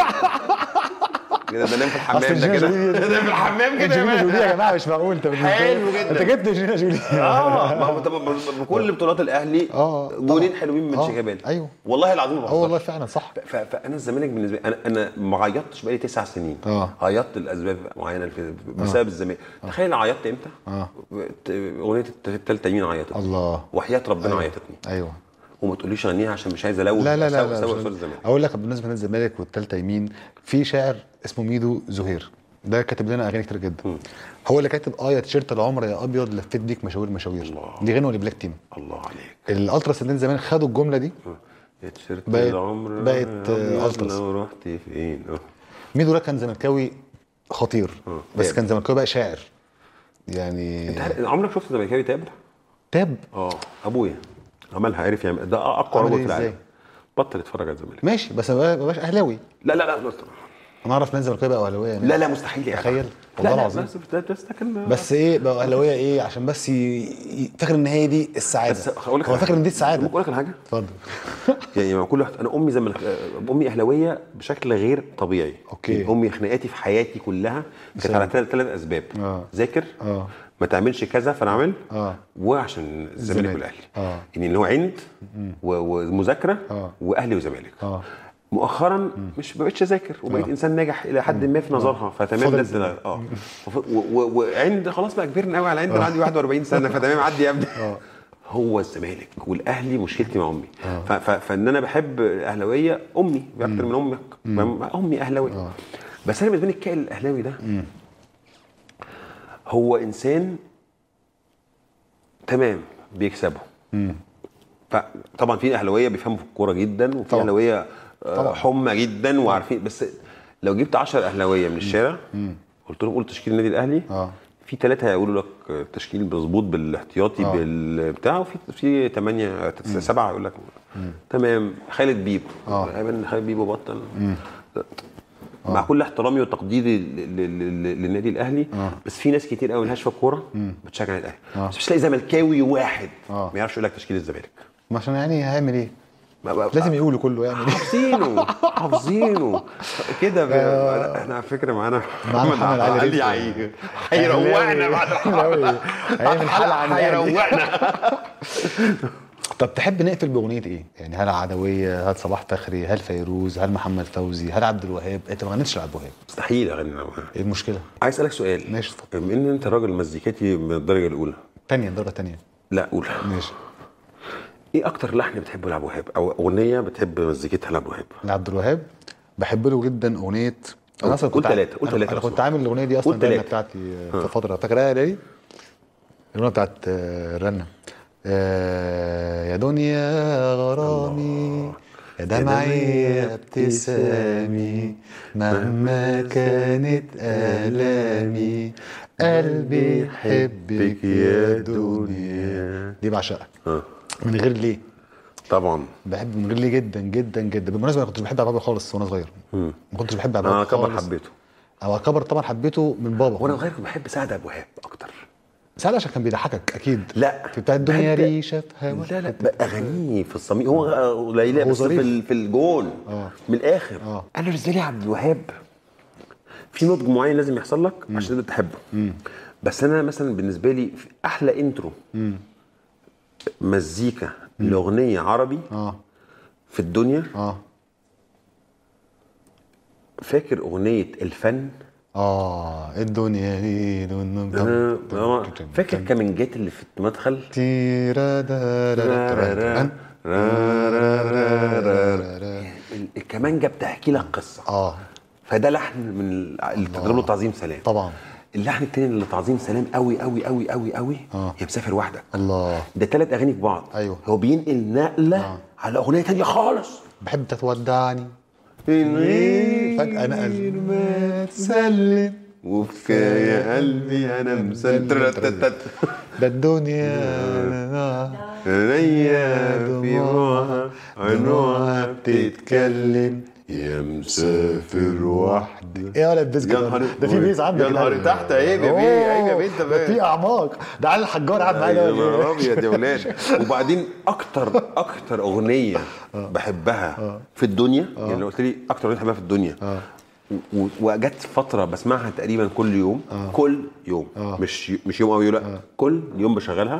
كده ده نام في الحمام أصل ده كده أنجلينا جولي- ده في الحمام كده انجلينا يا جولي باشا. يا جماعه مش معقول انت بالنسبة حلو لي- جدا. انت جبت انجلينا جولي اه ما هو طب بكل بطولات الاهلي آه، جولين طبعا. حلوين من آه، شيكابالا أيوة. والله العظيم ما اه والله بهزرش. فعلا صح ف- فانا الزمالك بالنسبه لي انا انا ما عيطتش بقالي تسع سنين آه. عيطت لاسباب معينه في- بسبب الزمالك تخيل عيطت امتى؟ آه. ت- اغنيه الثالثه يمين عيطت الله وحياه ربنا أيوة. عيطتني ايوه وما تقوليش غنيها عشان مش عايز الوث لا لا لا, سوى- لا, سوى مش- صورة الزمالك اقول لك بالنسبه للزمالك والتالتة يمين في شاعر اسمه ميدو زهير ده كاتب لنا اغاني كتير جدا هو اللي كاتب اه يا تيشيرت العمر يا ابيض لفيت بيك مشاوير مشاوير الله. دي غنوه لبلاك تيم الله عليك الالتراس اللي زمان خدوا الجمله دي يا تيشيرت بقت- العمر بقت، يا آه، أبيض ألتراس. لو رحت فين آه. ميدو ده كان زملكاوي خطير بس تاب. كان زملكاوي بقى شاعر يعني انت عارف- عمرك شفت زملكاوي تاب؟ تاب اه ابويا عملها عرف يعمل ده اقوى عمل رجل إيه في العالم إزاي؟ بطل يتفرج على الزمالك ماشي بس ما بقاش اهلاوي لا لا لا بس انا اعرف ناس زملكاويه بقى اهلاويه لا لا مستحيل يا تخيل لا والله لا العظيم بس بس بس ده كان بس ايه بقى اهلاويه ايه عشان بس ي... ي... فاكر ان هي دي السعاده بس هقول لك هو على فاكر حاجة. ان دي السعاده ممكن اقول لك على حاجه اتفضل يعني مع كل واحد انا امي زملك امي اهلاويه بشكل غير طبيعي أوكي. يعني امي خناقاتي في حياتي كلها كانت بسبب؟ على ثلاث ثلاث اسباب آه. ذاكر اه ما تعملش كذا فانا اعمل اه وعشان الزمالك الزمالك. والاهلي آه. يعني اللي هو عند و- ومذاكره آه. واهلي وزمالك اه مؤخرا مش ما بقتش اذاكر وبقيت آه. انسان ناجح الى حد ما في نظرها فتمام فضل ده الزمالك. اه وف- و- و- وعند خلاص بقى كبرنا قوي على عند انا عندي 41 سنه فتمام عدي يا ابني اه هو الزمالك والاهلي مشكلتي مع امي ف- ف- فان انا بحب الاهلاويه امي اكتر من امك فاهم؟ امي اهلاويه بس انا بالنسبه لي الكائن الاهلاوي ده هو انسان تمام بيكسبوا فطبعا في اهلاويه بيفهموا في الكوره جدا وفي طبعا. اهلاويه آه، طبعا. حمى جدا وعارفين بس لو جبت 10 اهلاويه من الشارع قلت لهم قول تشكيل النادي الاهلي اه في ثلاثة هيقولوا لك التشكيل مظبوط بالاحتياطي آه. بالبتاع وفي في ثمانية سبعة يقول لك تمام خالد بيبو آه. غالبا خالد بيبو بطل مع كل احترامي وتقديري ل- ل- ل- للنادي الاهلي آه. بس في ناس كتير قوي ملهاش في الكوره بتشجع النادي الاهلي آه. بس مش تلاقي زملكاوي واحد آه. ما يعرفش يقول لك تشكيل الزمالك ما عشان يعني هيعمل ايه ما- ما- لازم يقولوا كله يعمل ايه حافظينه حافظينه كده ب- احنا على فكره معانا معانا محمد علي رزق. هي- هيروقنا بعد أهلاوي. هيعمل حلقه عن الأهلي. هيروقنا طب تحب نقفل باغنيه ايه؟ يعني هل عدويه؟ هل صباح فخري؟ هل فيروز؟ هل محمد فوزي؟ هل عبد الوهاب؟ انت ما غنيتش لعبد الوهاب مستحيل اغني معاها. ايه المشكله؟ عايز اسالك سؤال ماشي، اتفضل. بما ان انت راجل مزيكاتي من الدرجه الاولى تانية الدرجه التانية لا قول ماشي ايه اكتر لحن بتحبه لعبد الوهاب او اغنيه بتحب مزيكتها لعبد الوهاب لعبد الوهاب بحب له جدا اغنيه انا اصلا قول كنت ع- تلاتة، قول أنا- تلاتة انا لو كنت عامل الاغنيه دي اصلا قول الرنه تلاتة. بتاعتي في فتره فاكرها دي الاغنيه بتاعت آه، الرنه آه، يا دنيا غرامي يا دمعي يا ابتسامي مهما كانت آلامي قلبي يحبك يا دنيا دي بعشقها اه من غير ليه طبعا بحب من غير ليه جدا جدا جدا بالمناسبه انا كنتش بحب عبد الوهاب خالص وانا صغير ما كنتش بحب عبد انا الوهاب كبر خالص. حبيته او كبر طبعا حبيته من بابا وانا صغير كنت بحب سعد ابو وهاب اكتر سعد عشان كان بيضحكك اكيد لا في بتاع الدنيا بحب- ريشه في هوا لا لا بقى اغانيه في الصميم هو قليله هو بس في, ظريف. ال- في الجون آه. من الاخر آه. انا بالنسبه لي عبد الوهاب في نضج معين لازم يحصل لك عشان تقدر تحبه بس انا مثلا بالنسبه لي في احلى انترو مزيكا لاغنيه عربي اه في الدنيا اه فاكر اغنيه الفن اه الدنيا دي دون- آه، دون- آه، دون- فاكر كمنجات اللي في المدخل تيرا دا را را را را را را. ال- الكمانجه بتحكي لك قصه اه فده لحن من ال- اللي تضرب له تعظيم سلام طبعا اللحن التاني اللي تعظيم سلام قوي قوي قوي قوي قوي آه. يا مسافر وحدك الله ده ثلاث اغاني في بعض أيوه. هو بينقل نقله على اغنيه تانية خالص بحب تتودعني من غير فجأة نقل ما تسلم وفكاية قلبي انا مسلم ده الدنيا عينيا في روحها عينوها بتتكلم يا مسافر وحدي ايه ولا البيز يا كده نهار- ده في بيز عندك يا نهار كده. تحت عيب يا بيه، عيب يا بيه، انت أوه، بقى. ده في اعماق ده علي الحجار قاعد معايا يا ده نهار ابيض يا ولاد وبعدين اكتر اكتر اغنيه بحبها في الدنيا يعني لو قلت لي اكتر اغنيه بحبها في الدنيا و- وجت فتره بسمعها تقريبا كل يوم كل يوم مش مش يوم او يوم لا كل يوم بشغلها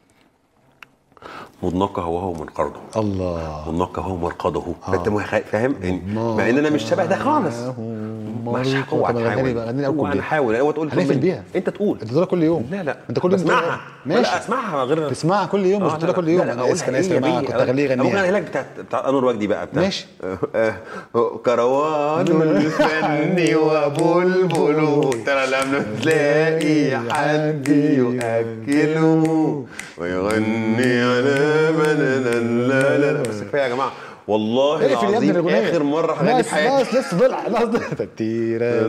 مضناك هواه من قرضه الله مضناك هو مرقده فانت مخ- فاهم يعني مع ان انا مش شبه ده خالص مش مرقده. هو طب غني هنحاول بقى، غني هو أول كوبليه. هنحاول هو تقول هنقفل طب بيها. انت تقول انت بتقولها كل يوم لا لا انت كل يوم بسمعها بتقولها. ماشي ماشي اسمعها غير تسمعها كل يوم مش آه، بتقولها لا، كل يوم لا، لا، انا أقولها اسف انا إيه اسف يا يا جماعه بيه؟ كنت اغنيه ممكن غنيها اغني لك بتاعت بتاع انور وجدي بقى بتاع ماشي. آه، آه، كروان الفن وبلبل ترى لم تلاقي حد يؤكله ويغني على من لا لا لا بس كفايه يا جماعه والله اقفل يا ابني العظيم الاغنيه اخر مره هنغني ناس في حياتي ناس لسه طلع ناس تيرا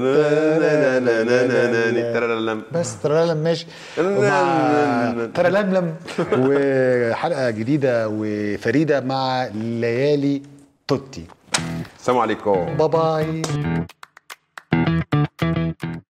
ترى بس ترى ماشي ومع ترى لملم وحلقه جديده وفريده مع ليالي توتي السلام عليكم باي باي